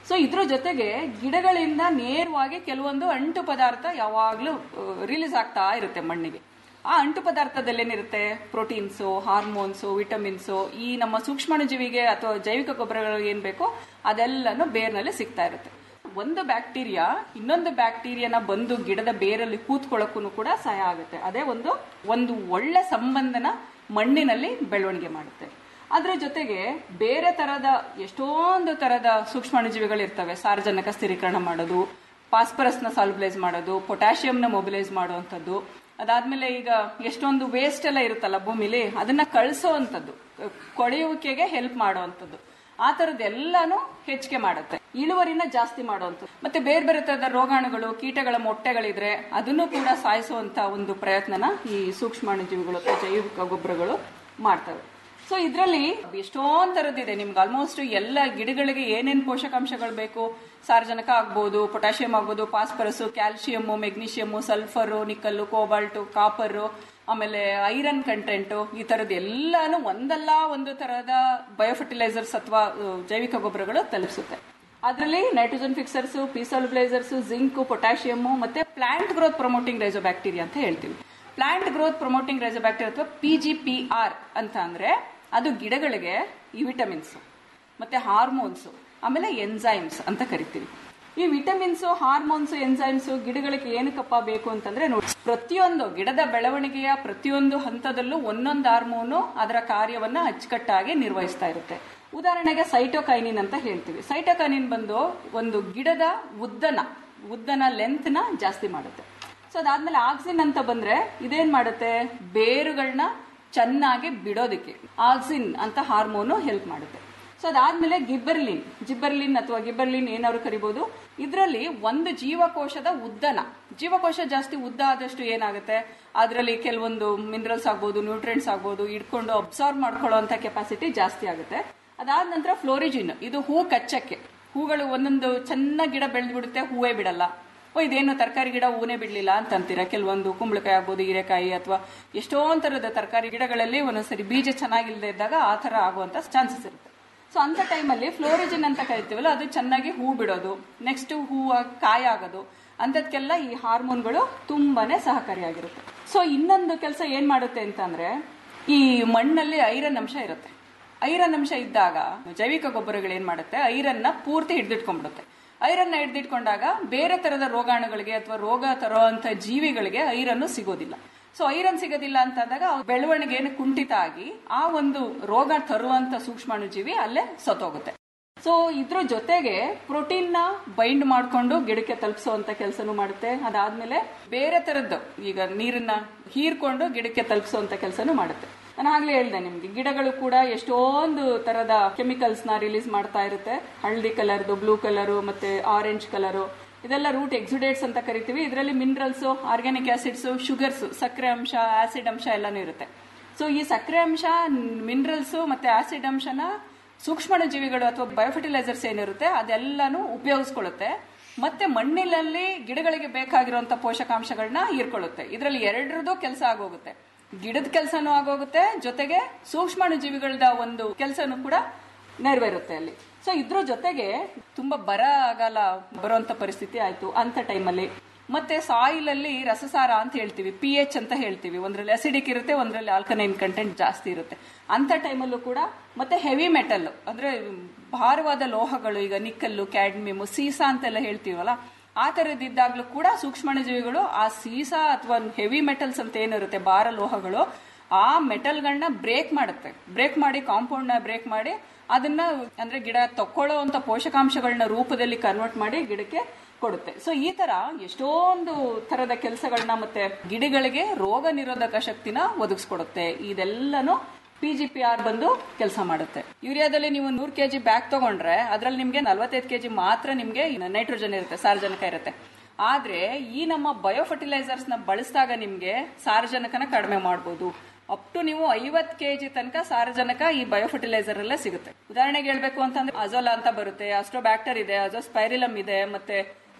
ಸೊ ಇದ್ರ ಜೊತೆಗೆ ಗಿಡಗಳಿಂದ ನೇರವಾಗಿ ಕೆಲವೊಂದು ಅಂಟು ಪದಾರ್ಥ ಯಾವಾಗಲೂ ರಿಲೀಸ್ ಆಗ್ತಾ ಇರುತ್ತೆ ಮಣ್ಣಿಗೆ ಆ ಅಂಟು ಪದಾರ್ಥದಲ್ಲಿ ಏನಿರುತ್ತೆ ಪ್ರೋಟೀನ್ಸು ಹಾರ್ಮೋನ್ಸು ವಿಟಮಿನ್ಸು ಈ ನಮ್ಮ ಸೂಕ್ಷ್ಮಾಣುಜೀವಿಗೆ ಅಥವಾ ಜೈವಿಕ ಗೊಬ್ಬರಗಳಿಗೆ ಏನ್ ಬೇಕೋ ಅದೆಲ್ಲನೂ ಬೇರ್ನಲ್ಲಿ ಸಿಗ್ತಾ ಇರುತ್ತೆ ಒಂದು ಬ್ಯಾಕ್ಟೀರಿಯಾ ಇನ್ನೊಂದು ಬ್ಯಾಕ್ಟೀರಿಯಾನ ಬಂದು ಗಿಡದ ಬೇರಲ್ಲಿ ಕೂತ್ಕೊಳ್ಳೋಕ್ಕೂ ಕೂಡ ಸಹಾಯ ಆಗುತ್ತೆ ಅದೇ ಒಂದು ಒಂದು ಒಳ್ಳೆ ಸಂಬಂಧನ ಮಣ್ಣಿನಲ್ಲಿ ಬೆಳವಣಿಗೆ ಮಾಡುತ್ತೆ ಅದ್ರ ಜೊತೆಗೆ ಬೇರೆ ತರದ ಎಷ್ಟೊಂದು ತರದ ಸೂಕ್ಷ್ಮಾಣುಜೀವಿಗಳಿರ್ತವೆ ಸಾರ್ವಜನಿಕ ಸ್ಥಿರೀಕರಣ ಮಾಡೋದು ಫಾಸ್ಫರಸ್ನ ಸಾಲ್ಬಲೈಸ್ ಮಾಡೋದು ಪೊಟ್ಯಾಷಿಯಂನ ಮೊಬಿಲೈಸ್ ಮಾಡುವಂಥದ್ದು ಅದಾದ್ಮೇಲೆ ಈಗ ಎಷ್ಟೊಂದು ವೇಸ್ಟ್ ಎಲ್ಲ ಇರುತ್ತಲ್ಲ ಭೂಮಿಲಿ ಅದನ್ನ ಕಳಿಸೋವಂಥದ್ದು ಕೊಳೆಯುವಿಕೆಗೆ ಹೆಲ್ಪ್ ಮಾಡುವಂಥದ್ದು ಆ ಥರದ್ದೆಲ್ಲಾನು ಹೆಚ್ಚಿಗೆ ಮಾಡುತ್ತೆ ಇಳುವರಿನ ಜಾಸ್ತಿ ಮಾಡುವಂಥದ್ದು ಮತ್ತೆ ಬೇರೆ ಬೇರೆ ತರದ ರೋಗಾಣುಗಳು ಕೀಟಗಳ ಮೊಟ್ಟೆಗಳಿದ್ರೆ ಅದನ್ನು ಕೂಡ ಸಾಯಿಸುವಂತ ಒಂದು ಪ್ರಯತ್ನನ ಈ ಸೂಕ್ಷ್ಮಾಣುಜೀವಿಗಳು ಅಥವಾ ಜೈವಿಕ ಗೊಬ್ಬರಗಳು ಮಾಡ್ತವೆ ಸೊ ಇದರಲ್ಲಿ ಎಷ್ಟೊಂದ್ ಥರದ್ದಿದೆ ನಿಮ್ಗೆ ಆಲ್ಮೋಸ್ಟ್ ಎಲ್ಲ ಗಿಡಗಳಿಗೆ ಏನೇನ್ ಪೋಷಕಾಂಶಗಳು ಬೇಕು ಸಾರ್ವಜನಿಕ ಆಗ್ಬೋದು ಪೊಟ್ಯಾಷಿಯಂ ಆಗ್ಬೋದು phosphorus calcium magnesium sulphur nickel cobalt copper ಆಮೇಲೆ ಐರನ್ ಕಂಟೆಂಟು ಈ ತರದ್ ಎಲ್ಲಾನು ಒಂದಲ್ಲ ಒಂದು ತರಹದ ಬಯೋಫರ್ಟಿಲೈಸರ್ಸ್ ಅಥವಾ ಜೈವಿಕ ಗೊಬ್ಬರಗಳು ತಲುಪಿಸುತ್ತೆ ಅದರಲ್ಲಿ nitrogen fixers P solubilisers zinc potassium ಮತ್ತೆ ಪ್ಲಾಂಟ್ ಗ್ರೋತ್ ಪ್ರಮೋಟಿಂಗ್ ರೈಸೋಬ್ಯಾಕ್ಟೀರಿಯಾ ಅಂತ ಹೇಳ್ತೀವಿ ಪ್ಲಾಂಟ್ ಗ್ರೋತ್ ಪ್ರಮೋಟಿಂಗ್ ರೈಸೋಬ್ಯಾಕ್ಟೀರಿಯಾ ಅಥವಾ ಪಿ ಜಿ ಪಿ ಆರ್ ಅಂತ ಅಂದ್ರೆ ಅದು ಗಿಡಗಳಿಗೆ ಈ ವಿಟಮಿನ್ಸ್ ಮತ್ತೆ ಹಾರ್ಮೋನ್ಸ್ ಆಮೇಲೆ ಎನ್ಸೈಮ್ಸ್ ಅಂತ ಕರಿತೀವಿ ಈ ವಿಟಮಿನ್ಸ್ ಹಾರ್ಮೋನ್ಸ್ ಎನ್ಸೈಮ್ಸ್ ಗಿಡಗಳಿಗೆ ಏನಕ್ಕಪ್ಪ ಬೇಕು ಅಂತಂದ್ರೆ ನೋಡಿ ಪ್ರತಿಯೊಂದು ಗಿಡದ ಬೆಳವಣಿಗೆಯ ಪ್ರತಿಯೊಂದು ಹಂತದಲ್ಲೂ ಒಂದೊಂದು ಹಾರ್ಮೋನು ಅದರ ಕಾರ್ಯವನ್ನ ಅಚ್ಚುಕಟ್ಟಾಗಿ ನಿರ್ವಹಿಸ್ತಾ ಇರುತ್ತೆ ಉದಾಹರಣೆಗೆ ಸೈಟೋಕೈನಿನ್ ಅಂತ ಹೇಳ್ತೀವಿ ಸೈಟೋಕೈನಿನ್ ಬಂದು ಒಂದು ಗಿಡದ ಉದ್ದನ ಉದ್ದನ ಲೆಂತ್ನ ಜಾಸ್ತಿ ಮಾಡುತ್ತೆ ಸೊ ಅದಾದ್ಮೇಲೆ ಆಕ್ಸಿನ್ ಅಂತ ಬಂದ್ರೆ ಇದೇನ್ ಮಾಡುತ್ತೆ ಬೇರುಗಳನ್ನ ಚೆನ್ನಾಗಿ ಬಿಡೋದಕ್ಕೆ ಆಕ್ಸಿನ್ ಅಂತ ಹಾರ್ಮೋನು ಹೆಲ್ಪ್ ಮಾಡುತ್ತೆ ಸೊ ಅದಾದ್ಮೇಲೆ ಗಿಬ್ಬರ್ಲಿನ್ ಜಿಬ್ಬರ್ಲಿನ್ ಅಥವಾ ಗಿಬ್ಬರ್ಲಿನ್ ಏನಾದ್ರು ಕರಿಬಹುದು ಇದರಲ್ಲಿ ಒಂದು ಜೀವಕೋಶದ ಉದ್ದನ ಜೀವಕೋಶ ಜಾಸ್ತಿ ಉದ್ದ ಆದಷ್ಟು ಏನಾಗುತ್ತೆ ಅದರಲ್ಲಿ ಕೆಲವೊಂದು ಮಿನರಲ್ಸ್ ಆಗ್ಬೋದು ನ್ಯೂಟ್ರಿಯೆಂಟ್ಸ್ ಆಗ್ಬೋದು ಇಟ್ಕೊಂಡು ಅಬ್ಸಾರ್ವ್ ಮಾಡ್ಕೊಳ್ಳುವಂತ ಕೆಪಾಸಿಟಿ ಜಾಸ್ತಿ ಆಗುತ್ತೆ ಅದಾದ ನಂತರ ಫ್ಲೋರಿಜಿನ್ ಇದು ಹೂ ಕಚ್ಚಕ್ಕೆ ಹೂಗಳು ಒಂದೊಂದು ಚೆನ್ನಾಗಿ ಗಿಡ ಬೆಳೆದು ಬಿಡುತ್ತೆ ಹೂವೇ ಬಿಡಲ್ಲ ಓ ಇದೇನು ತರಕಾರಿ ಗಿಡ ಹೂನೇ ಬಿಡ್ಲಿಲ್ಲ ಅಂತ ಅಂತೀರಾ ಕೆಲವೊಂದು ಕುಂಬಳಕಾಯಿ ಆಗ್ಬೋದು ಹೀರೆಕಾಯಿ ಅಥವಾ ಎಷ್ಟೊಂದ್ ತರದ ತರಕಾರಿ ಗಿಡಗಳಲ್ಲಿ ಒಂದೊಂದ್ಸರಿ ಬೀಜ ಚೆನ್ನಾಗಿಲ್ಲದೆ ಇದ್ದಾಗ ಆ ತರ ಆಗುವಂತ ಚಾನ್ಸಸ್ ಇರುತ್ತೆ ಸೊ ಅಂತ ಟೈಮಲ್ಲಿ ಫ್ಲೋರಿಜಿನ್ ಅಂತ ಕರಿತೀವಲ್ಲ ಅದು ಚೆನ್ನಾಗಿ ಹೂ ಬಿಡೋದು ನೆಕ್ಸ್ಟ್ ಹೂ ಕಾಯಿ ಆಗೋದು ಅಂತದ್ಕೆಲ್ಲ ಈ ಹಾರ್ಮೋನ್ಗಳು ತುಂಬಾನೇ ಸಹಕಾರಿಯಾಗಿರುತ್ತೆ ಸೊ ಇನ್ನೊಂದು ಕೆಲಸ ಏನ್ ಮಾಡುತ್ತೆ ಅಂತಂದ್ರೆ ಈ ಮಣ್ಣಲ್ಲಿ ಐರನ್ ಅಂಶ ಇರುತ್ತೆ ಐರನ್ ಅಂಶ ಇದ್ದಾಗ ಜೈವಿಕ ಗೊಬ್ಬರಗಳು ಏನ್ ಮಾಡುತ್ತೆ ಐರನ್ನ ಪೂರ್ತಿ ಹಿಡಿದಿಟ್ಕೊಂಡ್ಬಿಡುತ್ತೆ ಐರನ್ನ ಹಿಡಿದಿಟ್ಕೊಂಡಾಗ ಬೇರೆ ತರದ ರೋಗಾಣುಗಳಿಗೆ ಅಥವಾ ರೋಗ ತರುವಂತ ಜೀವಿಗಳಿಗೆ ಐರನ್ನು ಸಿಗೋದಿಲ್ಲ ಸೊ ಐರನ್ ಸಿಗೋದಿಲ್ಲ ಅಂತಂದಾಗ ಬೆಳವಣಿಗೆ ಏನು ಕುಂಠಿತ ಆಗಿ ಆ ಒಂದು ರೋಗ ತರುವಂತ ಸೂಕ್ಷ್ಮಾಣುಜೀವಿ ಅಲ್ಲೇ ಸತ್ತೋಗುತ್ತೆ ಸೊ ಇದ್ರ ಜೊತೆಗೆ ಪ್ರೋಟೀನ್ ನ ಬೈಂಡ್ ಮಾಡ್ಕೊಂಡು ಗಿಡಕ್ಕೆ ತಲುಪಿಸುವಂತ ಕೆಲಸನೂ ಮಾಡುತ್ತೆ ಅದಾದ್ಮೇಲೆ ಬೇರೆ ತರದ್ದು ಈಗ ನೀರನ್ನ ಹೀರ್ಕೊಂಡು ಗಿಡಕ್ಕೆ ತಲುಪಿಸುವಂತ ಕೆಲಸನೂ ಮಾಡುತ್ತೆ ನಾನು ಆಗ್ಲೇ ಹೇಳ್ದೆ ನಿಮ್ಗೆ ಗಿಡಗಳು ಕೂಡ ಎಷ್ಟೊಂದು ತರದ ಕೆಮಿಕಲ್ಸ್ ನ ರಿಲೀಸ್ ಮಾಡ್ತಾ ಇರುತ್ತೆ ಹಳದಿ ಕಲರ್ದು ಬ್ಲೂ ಕಲರು ಮತ್ತೆ ಆರೆಂಜ್ ಕಲರು ಇದೆಲ್ಲ ರೂಟ್ ಎಕ್ಸುಡೇಟ್ಸ್ ಅಂತ ಕರಿತೀವಿ ಇದರಲ್ಲಿ ಮಿನರಲ್ಸ್ ಆರ್ಗ್ಯಾನಿಕ್ ಆಸಿಡ್ಸ್ ಶುಗರ್ಸ್ ಸಕ್ಕರೆ ಅಂಶ ಆಸಿಡ್ ಅಂಶ ಎಲ್ಲಾನು ಇರುತ್ತೆ ಸೊ ಈ ಸಕ್ಕರೆ ಅಂಶ ಮಿನರಲ್ಸ್ ಮತ್ತೆ ಆಸಿಡ್ ಅಂಶನ ಸೂಕ್ಷ್ಮ ಜೀವಿಗಳು ಅಥವಾ ಬಯೋಫರ್ಟಿಲೈಸರ್ಸ್ ಏನಿರುತ್ತೆ ಅದೆಲ್ಲಾನು ಉಪಯೋಗಿಸ್ಕೊಳ್ಳುತ್ತೆ ಮತ್ತೆ ಮಣ್ಣಿನಲ್ಲಿ ಗಿಡಗಳಿಗೆ ಬೇಕಾಗಿರುವಂತ ಪೋಷಕಾಂಶಗಳನ್ನ ಹೀರ್ಕೊಳ್ಳುತ್ತೆ ಇದರಲ್ಲಿ ಎರಡರದ್ದು ಕೆಲಸ ಆಗೋಗುತ್ತೆ ಗಿಡದ ಕೆಲಸನೂ ಆಗೋಗುತ್ತೆ ಜೊತೆಗೆ ಸೂಕ್ಷ್ಮಾಣು ಜೀವಿಗಳದ ಒಂದು ಕೆಲಸನೂ ಕೂಡ ನೆರವೇರುತ್ತೆ ಅಲ್ಲಿ ಸೊ ಇದ್ರ ಜೊತೆಗೆ ತುಂಬಾ ಬರ ಆಗಲ್ಲ ಬರುವಂತ ಪರಿಸ್ಥಿತಿ ಆಯ್ತು ಅಂತ ಟೈಮಲ್ಲಿ ಮತ್ತೆ ಸಾಯಿಲ್ ಅಲ್ಲಿ ರಸಸಾರ ಅಂತ ಹೇಳ್ತೀವಿ ಪಿ ಎಚ್ ಅಂತ ಹೇಳ್ತೀವಿ ಒಂದ್ರಲ್ಲಿ ಅಸಿಡಿಕ್ ಇರುತ್ತೆ ಒಂದ್ರಲ್ಲಿ ಆಲ್ಕನೈನ್ ಕಂಟೆಂಟ್ ಜಾಸ್ತಿ ಇರುತ್ತೆ ಅಂತ ಟೈಮಲ್ಲೂ ಕೂಡ ಮತ್ತೆ ಹೆವಿ ಮೆಟಲ್ ಅಂದ್ರೆ ಭಾರವಾದ ಲೋಹಗಳು ಈಗ ನಿಕ್ಕಲ್ಲು ಕ್ಯಾಡ್ಮಿಯಮ್ ಸೀಸಾ ಅಂತೆಲ್ಲ ಹೇಳ್ತೀವಲ್ಲ ಆ ತರದಿದ್ದಾಗ್ಲೂ ಕೂಡ ಸೂಕ್ಷ್ಮಾಣುಜೀವಿಗಳು ಆ ಸೀಸಾ ಅಥವಾ ಹೆವಿ ಮೆಟಲ್ಸ್ ಅಂತ ಏನಿರುತ್ತೆ ಭಾರ ಲೋಹಗಳು ಆ ಮೆಟಲ್ಗಳನ್ನ ಬ್ರೇಕ್ ಮಾಡುತ್ತೆ ಬ್ರೇಕ್ ಮಾಡಿ ಕಾಂಪೌಂಡ್ ನ ಬ್ರೇಕ್ ಮಾಡಿ ಅದನ್ನ ಅಂದ್ರೆ ಗಿಡ ತಕ್ಕೊಳ್ಳೋ ಅಂತ ಪೋಷಕಾಂಶಗಳನ್ನ ರೂಪದಲ್ಲಿ ಕನ್ವರ್ಟ್ ಮಾಡಿ ಗಿಡಕ್ಕೆ ಕೊಡುತ್ತೆ ಸೊ ಈ ತರ ಎಷ್ಟೊಂದು ತರದ ಕೆಲಸಗಳನ್ನ ಮತ್ತೆ ಗಿಡಗಳಿಗೆ ರೋಗ ನಿರೋಧಕ ಶಕ್ತಿನ ಒದಗಿಸ್ಕೊಡುತ್ತೆ ಇದೆಲ್ಲನೂ ಪಿ ಜಿ ಪಿ ಆರ್ ಬಂದು ಕೆಲಸ ಮಾಡುತ್ತೆ ಯೂರಿಯಾದಲ್ಲಿ ನೀವು ನೂರು ಕೆಜಿ ಬ್ಯಾಗ್ ತಗೊಂಡ್ರೆ ಅದ್ರಲ್ಲಿ ನಿಮ್ಗೆ ನಲ್ವತ್ತೈದು ಕೆಜಿ ಮಾತ್ರ ನಿಮ್ಗೆ ನೈಟ್ರೋಜನ್ ಇರುತ್ತೆ ಸಾರ್ವಜನಿಕ ಇರುತ್ತೆ ಆದ್ರೆ ಈ ನಮ್ಮ ಬಯೋಫರ್ಟಿಲೈಸರ್ಸ್ ನ ಬಳಸಿದಾಗ ನಿಮ್ಗೆ ಸಾರ್ವಜನಿಕನ ಕಡಿಮೆ ಮಾಡಬಹುದು ಅಪ್ ಟು ನೀವು ಐವತ್ ಕೆಜಿ ತನಕ ಸಾರಜನಕ ಈ ಬಯೋಫರ್ಟಿಲೈಸರ್ ಅಲ್ಲೇ ಸಿಗುತ್ತೆ ಉದಾಹರಣೆಗೆ ಹೇಳ್ಬೇಕು ಅಂತಂದ್ರೆ ಅಜೋಲಾ ಅಂತ ಬರುತ್ತೆ ಅಸ್ಟ್ರೋಬ್ಯಾಕ್ಟರ್ ಇದೆ ಅಜೋಸ್ಪೈರಿಲಮ್ ಇದೆ ಮತ್ತೆ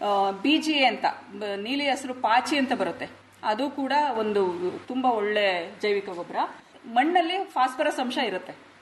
ಬಿಜಿ ಅಂತ ನೀಲಿ ಹೆಸರು ಪಾಚಿ ಅಂತ ಬರುತ್ತೆ ಅದು ಕೂಡ ಒಂದು ತುಂಬಾ ಒಳ್ಳೆ ಜೈವಿಕ ಗೊಬ್ಬರ ಮಣ್ಣಲ್ಲಿ ಫಾಸ್ಫರಸ್ ಅಂಶ ಇರುತ್ತೆ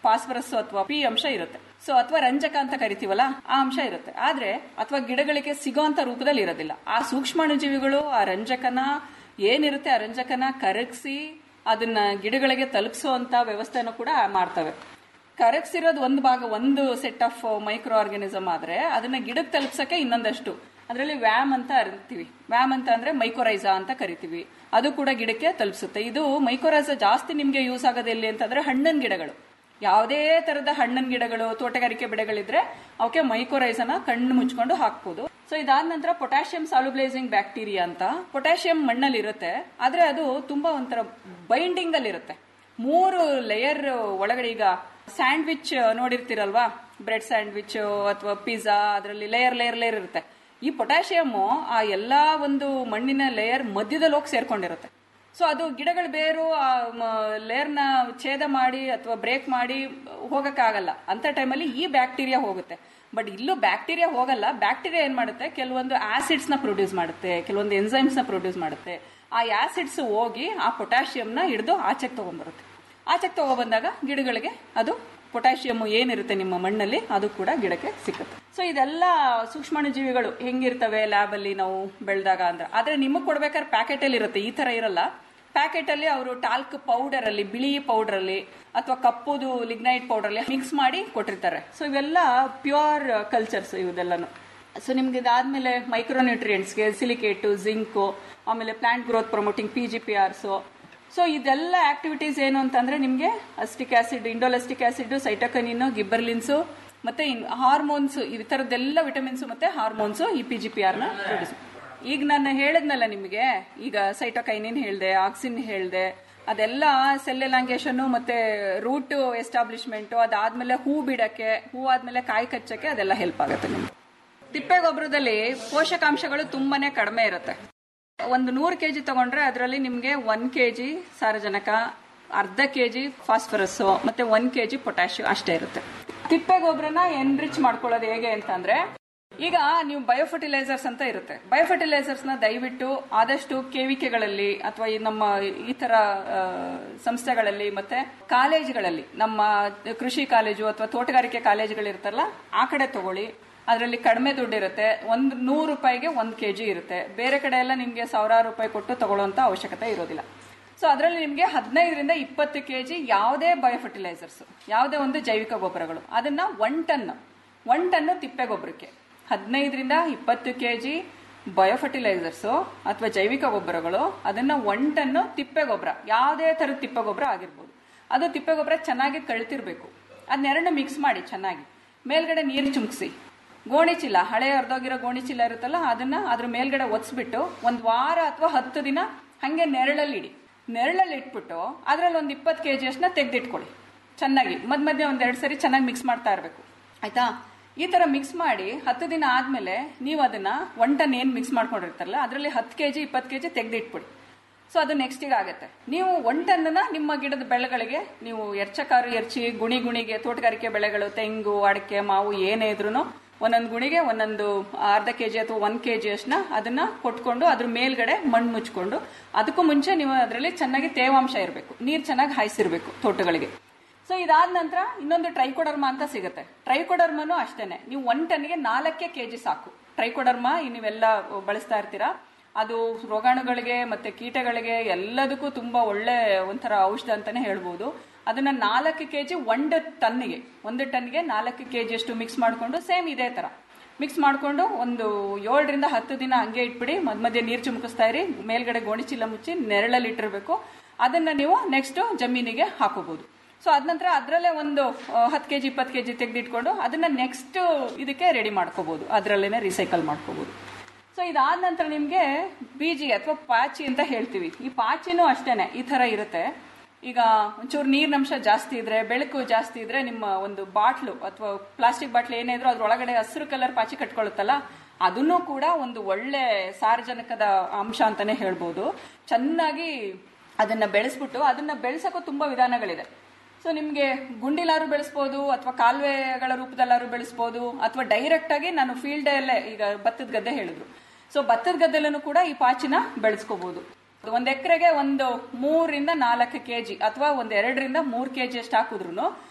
ಫಾಸ್ಫರಸ್ ಅಥವಾ ಪಿ ಅಂಶ ಇರುತ್ತೆ ಸೊ ಅಥವಾ ರಂಜಕ ಅಂತ ಕರಿತೀವಲ್ಲ ಆ ಅಂಶ ಇರುತ್ತೆ ಆದ್ರೆ ಅಥವಾ ಗಿಡಗಳಿಗೆ ಸಿಗೋಂತ ರೂಪದಲ್ಲಿ ಇರೋದಿಲ್ಲ ಆ ಸೂಕ್ಷ್ಮಾಣುಜೀವಿಗಳು ಆ ರಂಜಕನ ಏನಿರುತ್ತೆ ಆ ರಂಜಕನ ಕರಗಿಸಿ ಅದನ್ನ ಗಿಡಗಳಿಗೆ ತಲುಪಿಸುವಂತ ವ್ಯವಸ್ಥೆನೂ ಕೂಡ ಮಾಡ್ತವೆ ಕರಗಿಸಿರೋದು ಒಂದು ಭಾಗ ಒಂದು ಸೆಟ್ ಆಫ್ ಮೈಕ್ರೋ ಆರ್ಗಾನಿಸಮ್ ಆದ್ರೆ ಅದನ್ನ ಗಿಡಕ್ಕೆ ತಲುಪ್ಸಕ್ಕೆ ಇನ್ನೊಂದಷ್ಟು ಅದರಲ್ಲಿ ವ್ಯಾಮ್ ಅಂತ ಅರಿತೀವಿ ವ್ಯಾಮ್ ಅಂತ ಅಂದ್ರೆ ಮೈಕೋರೈಸಾ ಅಂತ ಕರಿತೀವಿ ಅದು ಕೂಡ ಗಿಡಕ್ಕೆ ತಲುಪಿಸುತ್ತೆ ಇದು ಮೈಕೋರೈಸಾ ಜಾಸ್ತಿ ನಿಮ್ಗೆ ಯೂಸ್ ಆಗೋದು ಎಲ್ಲಿ ಅಂತಂದ್ರೆ ಹಣ್ಣಿನ ಗಿಡಗಳು ಯಾವುದೇ ತರದ ಹಣ್ಣಿನ ಗಿಡಗಳು ತೋಟಗಾರಿಕೆ ಬೆಳೆಗಳಿದ್ರೆ ಅವಕ್ಕೆ ಮೈಕೋರೈಸನ ಕಣ್ಣು ಮುಚ್ಕೊಂಡು ಹಾಕ್ಬೋದು ಸೊ ಇದಾದ ನಂತರ ಪೊಟ್ಯಾಷಿಯಂ ಸಾಲ್ಯುಬ್ಲೈಸಿಂಗ್ ಬ್ಯಾಕ್ಟೀರಿಯಾ ಅಂತ ಪೊಟ್ಯಾಷಿಯಂ ಮಣ್ಣಲ್ಲಿ ಇರುತ್ತೆ ಆದ್ರೆ ಅದು ತುಂಬಾ ಒಂಥರ ಬೈಂಡಿಂಗ್ ಅಲ್ಲಿ ಇರುತ್ತೆ ಮೂರು ಲೇಯರ್ ಒಳಗಡೆ ಈಗ ಸ್ಯಾಂಡ್ವಿಚ್ ನೋಡಿರ್ತೀರಲ್ವಾ ಬ್ರೆಡ್ ಸ್ಯಾಂಡ್ವಿಚ್ ಅಥವಾ ಪಿಜ್ಜಾ ಅದರಲ್ಲಿ ಲೇಯರ್ ಲೇಯರ್ ಲೇಯರ್ ಇರುತ್ತೆ ಈ ಪೊಟ್ಯಾಷಿಯಮ್ ಆ ಎಲ್ಲಾ ಒಂದು ಮಣ್ಣಿನ ಲೇಯರ್ ಮಧ್ಯದಲ್ಲಿ ಹೋಗಿ ಸೇರ್ಕೊಂಡಿರುತ್ತೆ ಸೊ ಅದು ಗಿಡಗಳ ಬೇರು ಆ ಲೇಯರ್ನ ಛೇದ ಮಾಡಿ ಅಥವಾ ಬ್ರೇಕ್ ಮಾಡಿ ಹೋಗಕ್ಕಾಗಲ್ಲ ಅಂತ ಟೈಮಲ್ಲಿ ಈ ಬ್ಯಾಕ್ಟೀರಿಯಾ ಹೋಗುತ್ತೆ ಬಟ್ ಇಲ್ಲೂ ಬ್ಯಾಕ್ಟೀರಿಯಾ ಹೋಗಲ್ಲ ಬ್ಯಾಕ್ಟೀರಿಯಾ ಏನ್ ಮಾಡುತ್ತೆ ಕೆಲವೊಂದು ಆಸಿಡ್ಸ್ ನ ಪ್ರೊಡ್ಯೂಸ್ ಮಾಡುತ್ತೆ ಕೆಲವೊಂದು ಎನ್ಸೈಮ್ಸ್ ನ ಪ್ರೊಡ್ಯೂಸ್ ಮಾಡುತ್ತೆ ಆ ಆಸಿಡ್ಸ್ ಹೋಗಿ ಆ ಪೊಟ್ಯಾಷಿಯಂನ ಹಿಡಿದು ಆಚೆಗೆ ತಗೊಂಡ್ಬರುತ್ತೆ ಆಚೆಗೆ ತಗೊಬಂದಾಗ ಗಿಡಗಳಿಗೆ ಅದು ಪೊಟ್ಯಾಷಿಯಂ ಏನಿರುತ್ತೆ ನಿಮ್ಮ ಮಣ್ಣಲ್ಲಿ ಅದು ಕೂಡ ಗಿಡಕ್ಕೆ ಸಿಕ್ಕುತ್ತೆ ಸೊ ಇದೆಲ್ಲ ಸೂಕ್ಷ್ಮಾಣುಜೀವಿಗಳು ಹೆಂಗಿರ್ತವೆ ಲ್ಯಾಬ್ ಅಲ್ಲಿ ನಾವು ಬೆಳೆದಾಗ ಅಂದ್ರೆ ಆದ್ರೆ ನಿಮಗೆ ಕೊಡ್ಬೇಕಾದ್ರೆ ಪ್ಯಾಕೆಟ್ ಅಲ್ಲಿ ಇರುತ್ತೆ ಈ ತರ ಇರಲ್ಲ ಪ್ಯಾಕೆಟ್ ಅಲ್ಲಿ ಅವರು ಟಾಲ್ಕ್ ಪೌಡರ್ ಅಲ್ಲಿ ಬಿಳಿ ಪೌಡರ್ ಅಲ್ಲಿ ಅಥವಾ ಕಪ್ಪುದು ಲಿಗ್ನೈಟ್ ಪೌಡರ್ ಅಲ್ಲಿ ಮಿಕ್ಸ್ ಮಾಡಿ ಕೊಟ್ಟಿರ್ತಾರೆ ಸೊ ಇವೆಲ್ಲ ಪ್ಯೂರ್ ಕಲ್ಚರ್ಸ್ ಇವೆಲ್ಲನು ಸೊ ನಿಮ್ಗೆ ಇದಾದ್ಮೇಲೆ ಮೈಕ್ರೋನ್ಯೂಟ್ರಿಯೆಂಟ್ಸ್ಗೆ ಸಿಲಿಕೇಟು ಜಿಂಕು ಆಮೇಲೆ plant growth promoting P G P Rs so ಇದೆಲ್ಲ ಆಕ್ಟಿವಿಟೀಸ್ ಏನು ಅಂತಂದ್ರೆ ನಿಮಗೆ ಅಸ್ಟಿಕ್ ಆಸಿಡ್ ಇಂಡೋಲಸ್ಟಿಕ್ ಆಸಿಡ್ ಸೈಟಕನಿನ್ ಗಿಬ್ಬರ್ಲಿನ್ಸು ಮತ್ತೆ ಹಾರ್ಮೋನ್ಸ್ ಈ ತರದ್ದೆಲ್ಲ ವಿಟಮಿನ್ಸ್ ಮತ್ತೆ ಹಾರ್ಮೋನ್ಸ್ ಈ ಪಿ ಜಿ ಪಿ ಆರ್ನ ಪ್ರೊಡ್ಯೂಸ್ ಈಗ ನಾನು ಹೇಳಿದ್ನಲ್ಲ ನಿಮಗೆ ಈಗ ಸೈಟೋಕೈನಿನ್ ಹೇಳಿದೆ ಆಕ್ಸಿನ್ ಹೇಳಿದೆ ಅದೆಲ್ಲ ಸೆಲ್ ಎಲಾಂಗೇಷನ್ ಮತ್ತೆ ರೂಟ್ ಎಸ್ಟಾಬ್ಲಿಷ್ಮೆಂಟ್ ಅದಾದ್ಮೇಲೆ ಹೂ ಬಿಡಕ್ಕೆ ಹೂ ಆದ್ಮೇಲೆ ಕಾಯಿ ಕಚ್ಚಕ್ಕೆ ಅದೆಲ್ಲ ಹೆಲ್ಪ್ ಆಗುತ್ತೆ ನಿಮ್ಗೆ ತಿಪ್ಪೆ ಗೊಬ್ಬರದಲ್ಲಿ ಪೋಷಕಾಂಶಗಳು ತುಂಬಾನೇ ಕಡಿಮೆ ಇರುತ್ತೆ ಒಂದು ನೂರು ಕೆಜಿ ತಗೊಂಡ್ರೆ ಅದರಲ್ಲಿ ನಿಮಗೆ ಒನ್ ಕೆಜಿ ಸಾರಜನಕ ಅರ್ಧ ಕೆಜಿ ಫಾಸ್ಫರಸ್ ಮತ್ತೆ ಒನ್ ಕೆಜಿ ಪೊಟ್ಯಾಶಿಯಂ ಅಷ್ಟೇ ಇರುತ್ತೆ ತಿಪ್ಪೆ ಗೊಬ್ಬರನ ಎನ್ರಿಚ್ ಮಾಡ್ಕೊಳ್ಳೋದು ಹೇಗೆ ಅಂತಂದ್ರೆ ಈಗ ನೀವು ಬಯೋಫರ್ಟಿಲೈಸರ್ಸ್ ಅಂತ ಇರುತ್ತೆ ಬಯೋಫರ್ಟಿಲೈಸರ್ಸ್ ನ ದಯವಿಟ್ಟು ಆದಷ್ಟು ಕೇವಿಕೆಗಳಲ್ಲಿ ಅಥವಾ ಈ ನಮ್ಮ ಈ ತರ ಆ, ಸಂಸ್ಥೆಗಳಲ್ಲಿ ಮತ್ತೆ ಕಾಲೇಜುಗಳಲ್ಲಿ ನಮ್ಮ ಕೃಷಿ ಕಾಲೇಜು ಅಥವಾ ತೋಟಗಾರಿಕೆ ಕಾಲೇಜುಗಳಿರುತ್ತಲ್ಲ ಆ ಕಡೆ ತಗೊಳ್ಳಿ ಅದರಲ್ಲಿ ಕಡಿಮೆ ದುಡ್ಡು ಇರುತ್ತೆ ಒಂದು ನೂರು ರೂಪಾಯಿಗೆ ಒಂದು ಕೆಜಿ ಇರುತ್ತೆ ಬೇರೆ ಕಡೆ ಎಲ್ಲ ನಿಮಗೆ ಸಾವಿರಾರು ರೂಪಾಯಿ ಕೊಟ್ಟು ತಗೊಳ್ಳುವಂತ ಅವಶ್ಯಕತೆ ಇರೋದಿಲ್ಲ ಸೊ ಅದರಲ್ಲಿ ನಿಮಗೆ ಹದಿನೈದರಿಂದ ಇಪ್ಪತ್ತು ಕೆಜಿ ಯಾವುದೇ ಬಯೋಫರ್ಟಿಲೈಸರ್ಸ್ ಯಾವುದೇ ಒಂದು ಜೈವಿಕ ಗೊಬ್ಬರಗಳು ಅದನ್ನ ಒನ್ ಟನ್ ಒನ್ ಟನ್ನು ತಿಪ್ಪೆ ಗೊಬ್ಬರಕ್ಕೆ ಹದಿನೈದರಿಂದ ಇಪ್ಪತ್ತು ಕೆಜಿ ಬಯೋಫರ್ಟಿಲೈಸರ್ಸು ಅಥವಾ ಜೈವಿಕ ಗೊಬ್ಬರಗಳು ಅದನ್ನ ಒನ್ ಟನ್ನು ತಿಪ್ಪೆ ಗೊಬ್ಬರ ಯಾವುದೇ ಥರದ ತಿಪ್ಪೆ ಗೊಬ್ಬರ ಆಗಿರ್ಬೋದು ಅದು ತಿಪ್ಪೆ ಗೊಬ್ಬರ ಚೆನ್ನಾಗಿ ಕಳ್ತಿರ್ಬೇಕು ಅದನ್ನೆರಡನ್ನ ಮಿಕ್ಸ್ ಮಾಡಿ ಚೆನ್ನಾಗಿ ಮೇಲ್ಗಡೆ ನೀರು ಚುಮ್ಕಿಸಿ ಗೋಣಿ ಚೀಲ ಹಳೆ ಅರ್ಧೋಗಿರೋ ಗೋಣಿ ಚೀಲ ಇರುತ್ತಲ್ಲ ಅದನ್ನ ಅದ್ರ ಮೇಲ್ಗಡೆ ಒತ್ಸ್ಬಿಟ್ಟು ಒಂದು ವಾರ ಅಥವಾ ಹತ್ತು ದಿನ ಹಂಗೆ ನೆರಳಲ್ಲಿ ಇಡಿ ನೆರಳಲ್ಲಿ ಇಟ್ಬಿಟ್ಟು ಅದ್ರಲ್ಲಿ ಒಂದು ಇಪ್ಪತ್ತು ಕೆ ಜಿಯಷ್ಟನ್ನ ತೆಗೆದಿಟ್ಕೊಳ್ಳಿ ಚೆನ್ನಾಗಿ ಮಧ್ಯ ಮಧ್ಯೆ ಒಂದೆರಡು ಸರಿ ಚೆನ್ನಾಗಿ ಮಿಕ್ಸ್ ಮಾಡ್ತಾ ಇರಬೇಕು ಆಯ್ತಾ ಈ ತರ ಮಿಕ್ಸ್ ಮಾಡಿ ಹತ್ತು ದಿನ ಆದ್ಮೇಲೆ ನೀವು ಅದನ್ನ ಒನ್ ಟನ್ ಏನ್ ಮಿಕ್ಸ್ ಮಾಡ್ಕೊಂಡಿರ್ತಾರಲ್ಲ ಅದರಲ್ಲಿ ಹತ್ತು ಕೆಜಿ ಇಪ್ಪತ್ತು ಕೆಜಿ ತೆಗೆದಿಟ್ಬಿಡಿ ಸೊ ಅದು ನೆಕ್ಸ್ಟಿಗೆ ಆಗುತ್ತೆ ನೀವು ಒನ್ ಟನ್ನ ನಿಮ್ಮ ಗಿಡದ ಬೆಳೆಗಳಿಗೆ ನೀವು ಎರ್ಚಕಾರು ಎರ್ಚಿ ಗುಣಿ ಗುಣಿಗೆ ತೋಟಗಾರಿಕೆ ಬೆಳೆಗಳು ತೆಂಗು ಅಡಿಕೆ ಮಾವು ಏನೇ ಇದ್ರೂ ಒಂದೊಂದು ಗುಣಿಗೆ ಒಂದೊಂದು ಅರ್ಧ ಕೆ ಜಿ ಅಥವಾ ಒಂದು ಕೆ ಜಿ ಅಷ್ಟನ್ನ ಅದನ್ನ ಕೊಟ್ಕೊಂಡು ಅದ್ರ ಮೇಲ್ಗಡೆ ಮಣ್ಣು ಮುಚ್ಕೊಂಡು ಅದಕ್ಕೂ ಮುಂಚೆ ನೀವು ಅದರಲ್ಲಿ ಚೆನ್ನಾಗಿ ತೇವಾಂಶ ಇರಬೇಕು ನೀರು ಚೆನ್ನಾಗಿ ಹಾಯಿಸಿರ್ಬೇಕು ತೋಟಗಳಿಗೆ ಸೊ ಇದಾದ ನಂತರ ಇನ್ನೊಂದು ಟ್ರೈಕೋಡರ್ಮಾ ಅಂತ ಸಿಗುತ್ತೆ ಟ್ರೈಕೋಡರ್ಮನು ಅಷ್ಟೇನೆ ನೀವು ಒನ್ ಟನ್ಗೆ ನಾಲ್ಕೇ ಕೆಜಿ ಸಾಕು ಟ್ರೈಕೋಡರ್ಮಾ ನೀವೆಲ್ಲ ಬಳಸ್ತಾ ಇರ್ತೀರಾ ಅದು ರೋಗಾಣುಗಳಿಗೆ ಮತ್ತೆ ಕೀಟಗಳಿಗೆ ಎಲ್ಲದಕ್ಕೂ ತುಂಬಾ ಒಳ್ಳೆ ಒಂಥರ ಔಷಧ ಅಂತಾನೆ ಹೇಳ್ಬೋದು ಅದನ್ನ ನಾಲ್ಕು ಕೆಜಿ ಒಂದು ಟನ್ನಿಗೆ ಒಂದು ಟನ್ಗೆ ನಾಲ್ಕು ಕೆಜಿ ಅಷ್ಟು ಮಿಕ್ಸ್ ಮಾಡಿಕೊಂಡು ಸೇಮ್ ಇದೇ ತರ ಮಿಕ್ಸ್ ಮಾಡಿಕೊಂಡು ಒಂದು ಏಳರಿಂದ ಹತ್ತು ದಿನ ಹಂಗೆ ಇಟ್ಬಿಡಿ ಮಧ್ಯ ಮಧ್ಯೆ ನೀರು ಚುಮುಕಿಸ್ತಾ ಇರಿ ಮೇಲ್ಗಡೆ ಗೋಣಿ ಚೀಲ ಮುಚ್ಚಿ ನೆರಳಲ್ಲಿ ಇಟ್ಟಿರ್ಬೇಕು ಅದನ್ನ ನೀವು ನೆಕ್ಸ್ಟ್ ಜಮೀನಿಗೆ ಹಾಕೋಬಹುದು ಸೊ ಅದ ನಂತರ ಅದರಲ್ಲೇ ಒಂದು ಹತ್ತು ಕೆಜಿ ಇಪ್ಪತ್ತು ಕೆಜಿ ತೆಗೆದಿಟ್ಕೊಂಡು ಅದನ್ನ ನೆಕ್ಸ್ಟ್ ಇದಕ್ಕೆ ರೆಡಿ ಮಾಡ್ಕೋಬಹುದು ಅದರಲ್ಲೇನೆ ರಿಸೈಕಲ್ ಮಾಡ್ಕೋಬಹುದು ಸೊ ಇದಾದ ನಂತರ ನಿಮಗೆ ಬೀಜಿ ಅಥವಾ ಪಾಚಿ ಅಂತ ಹೇಳ್ತೀವಿ ಈ ಪಾಚಿನೂ ಅಷ್ಟೇನೆ ಈ ತರ ಇರುತ್ತೆ ಈಗ ಒಂಚೂರು ನೀರಿನಂಶ ಜಾಸ್ತಿ ಇದ್ರೆ ಬೆಳಕು ಜಾಸ್ತಿ ಇದ್ರೆ ನಿಮ್ಮ ಒಂದು ಬಾಟ್ಲು ಅಥವಾ ಪ್ಲಾಸ್ಟಿಕ್ ಬಾಟ್ಲು ಏನೇ ಇದ್ರೂ ಅದ್ರೊಳಗಡೆ ಹಸಿರು ಕಲರ್ ಪಾಚಿ ಕಟ್ಕೊಳ್ಳುತ್ತಲ್ಲ ಅದನ್ನು ಕೂಡ ಒಂದು ಒಳ್ಳೆ ಸಾರಜನಕದ ಅಂಶ ಅಂತಾನೆ ಹೇಳ್ಬೋದು ಚೆನ್ನಾಗಿ ಅದನ್ನ ಬೆಳೆಸ್ಬಿಟ್ಟು ಅದನ್ನ ಬೆಳೆಸಕ್ಕೂ ತುಂಬಾ ವಿಧಾನಗಳಿದೆ ಸೊ ನಿಮ್ಗೆ ಗುಂಡಿಲಾರು ಬೆಳೆಸ್ಬೋದು ಅಥವಾ ಕಾಲುವೆಗಳ ರೂಪದಲ್ಲಾರು ಬೆಳೆಸ್ಬೋದು ಅಥವಾ ಡೈರೆಕ್ಟ್ ಆಗಿ ನಾನು ಫೀಲ್ಡ್ ಅಲ್ಲೇ ಈಗ ಭತ್ತದ ಗದ್ದೆ ಹೇಳಿದ್ರು ಸೊ ಭತ್ತದ ಗದ್ದೆಲ್ಲೂ ಕೂಡ ಈ ಪಾಚಿನ ಬೆಳೆಸ್ಕೋಬಹುದು ಒಂದ್ ಎಕರೆಗೆ ಒಂದು ಮೂರರಿಂದ ನಾಲ್ಕು ಕೆಜಿ ಅಥವಾ ಒಂದ್ ಎರಡರಿಂದ ಮೂರ್ ಕೆಜಿ ಅಷ್ಟು ಹಾಕಿದ್ರು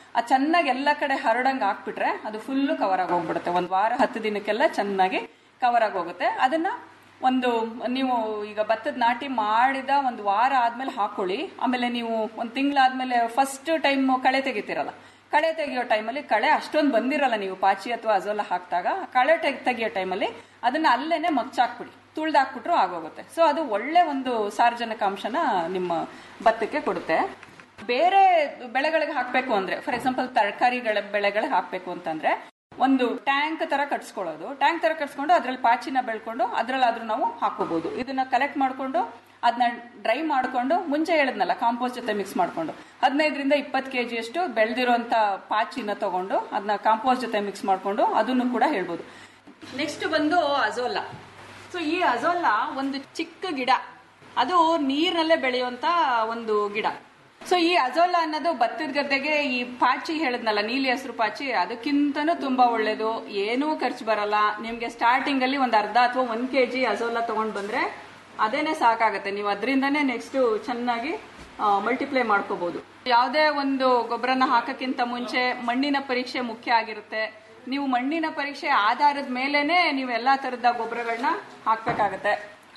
ಅದು ಚೆನ್ನಾಗಿ ಎಲ್ಲ ಕಡೆ ಹರಡಂಗೆ ಹಾಕ್ಬಿಟ್ರೆ ಅದು ಫುಲ್ಲು ಕವರ್ ಆಗಿ ಹೋಗ್ಬಿಡುತ್ತೆ ಒಂದು ವಾರ ಹತ್ತು ದಿನಕ್ಕೆಲ್ಲ ಚೆನ್ನಾಗಿ ಕವರ್ ಆಗಿ ಹೋಗುತ್ತೆ ಅದನ್ನ ಒಂದು ನೀವು ಈಗ ಭತ್ತದ ನಾಟಿ ಮಾಡಿದ ಒಂದು ವಾರ ಆದ್ಮೇಲೆ ಹಾಕೊಳ್ಳಿ ಆಮೇಲೆ ನೀವು ಒಂದು ತಿಂಗಳಾದ್ಮೇಲೆ ಫಸ್ಟ್ ಟೈಮ್ ಕಳೆ ತೆಗಿತೀರಲ್ಲ ಕಳೆ ತೆಗಿಯೋ ಟೈಮಲ್ಲಿ ಕಳೆ ಅಷ್ಟೊಂದು ಬಂದಿರಲ್ಲ ನೀವು ಪಾಚಿ ಅಥವಾ ಅಜೋಲ ಹಾಕಿದಾಗ ಕಳೆ ತೆಗ್- ತೆಗಿಯೋ ಟೈಮಲ್ಲಿ ಅದನ್ನ ಅಲ್ಲೇನೆ ಮಚ್ಚಾಕ್ಬಿಡಿ ತುಳ್ದಾಕ್ಬಿಟ್ರು ಆಗೋಗುತ್ತೆ ಸೊ ಅದು ಒಳ್ಳೆ ಒಂದು ಸಾರ್ವಜನಿಕ ಅಂಶನ ನಿಮ್ಮ ಭತ್ತಕ್ಕೆ ಕೊಡುತ್ತೆ ಬೇರೆ ಬೆಳೆಗಳಿಗೆ ಹಾಕಬೇಕು ಅಂದ್ರೆ ಫಾರ್ ಎಕ್ಸಾಂಪಲ್ ತರಕಾರಿಗಳ ಬೆಳೆಗಳಿಗೆ ಹಾಕಬೇಕು ಅಂತಂದ್ರೆ ಒಂದು ಟ್ಯಾಂಕ್ ತರ ಕಟ್ಸ್ಕೊಳ್ಳೋದು ಟ್ಯಾಂಕ್ ತರ ಕಟ್ಸ್ಕೊಂಡು ಅದ್ರಲ್ಲಿ ಪಾಚಿನ ಬೆಳ್ಕೊಂಡು ಅದ್ರಲ್ಲಾದ್ರೂ ನಾವು ಹಾಕೋಬಹುದು ಇದನ್ನ ಕಲೆಕ್ಟ್ ಮಾಡ್ಕೊಂಡು ಅದನ್ನ ಡ್ರೈ ಮಾಡ್ಕೊಂಡು ಮುಂಚೆ ಹೇಳಿದ್ನಲ್ಲ ಕಾಂಪೋಸ್ಟ್ ಜೊತೆ ಮಿಕ್ಸ್ ಮಾಡ್ಕೊಂಡು ಹದಿನೈದರಿಂದ ಇಪ್ಪತ್ತು ಕೆ ಜಿಯಷ್ಟು ಬೆಳೆದಿರೋಂಥ ಪಾಚಿನ ತಗೊಂಡು ಅದನ್ನ ಕಾಂಪೋಸ್ಟ್ ಜೊತೆ ಮಿಕ್ಸ್ ಮಾಡ್ಕೊಂಡು ಅದನ್ನು ಕೂಡ ಹೇಳ್ಬೋದು ನೆಕ್ಸ್ಟ್ ಬಂದು ಅಜೋಲಾ ಸೊ ಈ ಅಜೋಲಾ ಒಂದು ಚಿಕ್ಕ ಗಿಡ ಅದು ನೀರಿನಲ್ಲೇ ಬೆಳೆಯುವಂತ ಒಂದು ಗಿಡ ಸೊ ಈ ಅಜೋಲಾ ಅನ್ನೋದು ಭತ್ತದ ಗದ್ದೆಗೆ ಈ ಪಾಚಿ ಹೇಳಿದ್ನಲ್ಲ ನೀಲಿ ಹಸಿರು ಪಾಚಿ ಅದಕ್ಕಿಂತನೂ ತುಂಬಾ ಒಳ್ಳೇದು ಏನೂ ಖರ್ಚು ಬರಲ್ಲ ನಿಮ್ಗೆ ಸ್ಟಾರ್ಟಿಂಗ್ ಅಲ್ಲಿ ಒಂದು ಅರ್ಧ ಅಥವಾ ಒಂದ್ ಕೆ ಜಿ ಅಜೋಲಾ ತಗೊಂಡ್ ಬಂದ್ರೆ ಅದೇನೆ ಸಾಕಾಗತ್ತೆ ನೀವು ಅದರಿಂದನೇ ನೆಕ್ಸ್ಟ್ ಚೆನ್ನಾಗಿ ಮಲ್ಟಿಪ್ಲೈ ಮಾಡ್ಕೋಬಹುದು ಯಾವುದೇ ಒಂದು ಗೊಬ್ಬರನ ಹಾಕಕ್ಕಿಂತ ಮುಂಚೆ ಮಣ್ಣಿನ ಪರೀಕ್ಷೆ ಮುಖ್ಯ ಆಗಿರುತ್ತೆ ನೀವು ಮಣ್ಣಿನ ಪರೀಕ್ಷೆ ಆಧಾರದ ಮೇಲೆನೆ ನೀವು ಎಲ್ಲಾ ತರದ ಗೊಬ್ಬರಗಳನ್ನ ಹಾಕ್ಬೇಕಾಗತ್ತೆ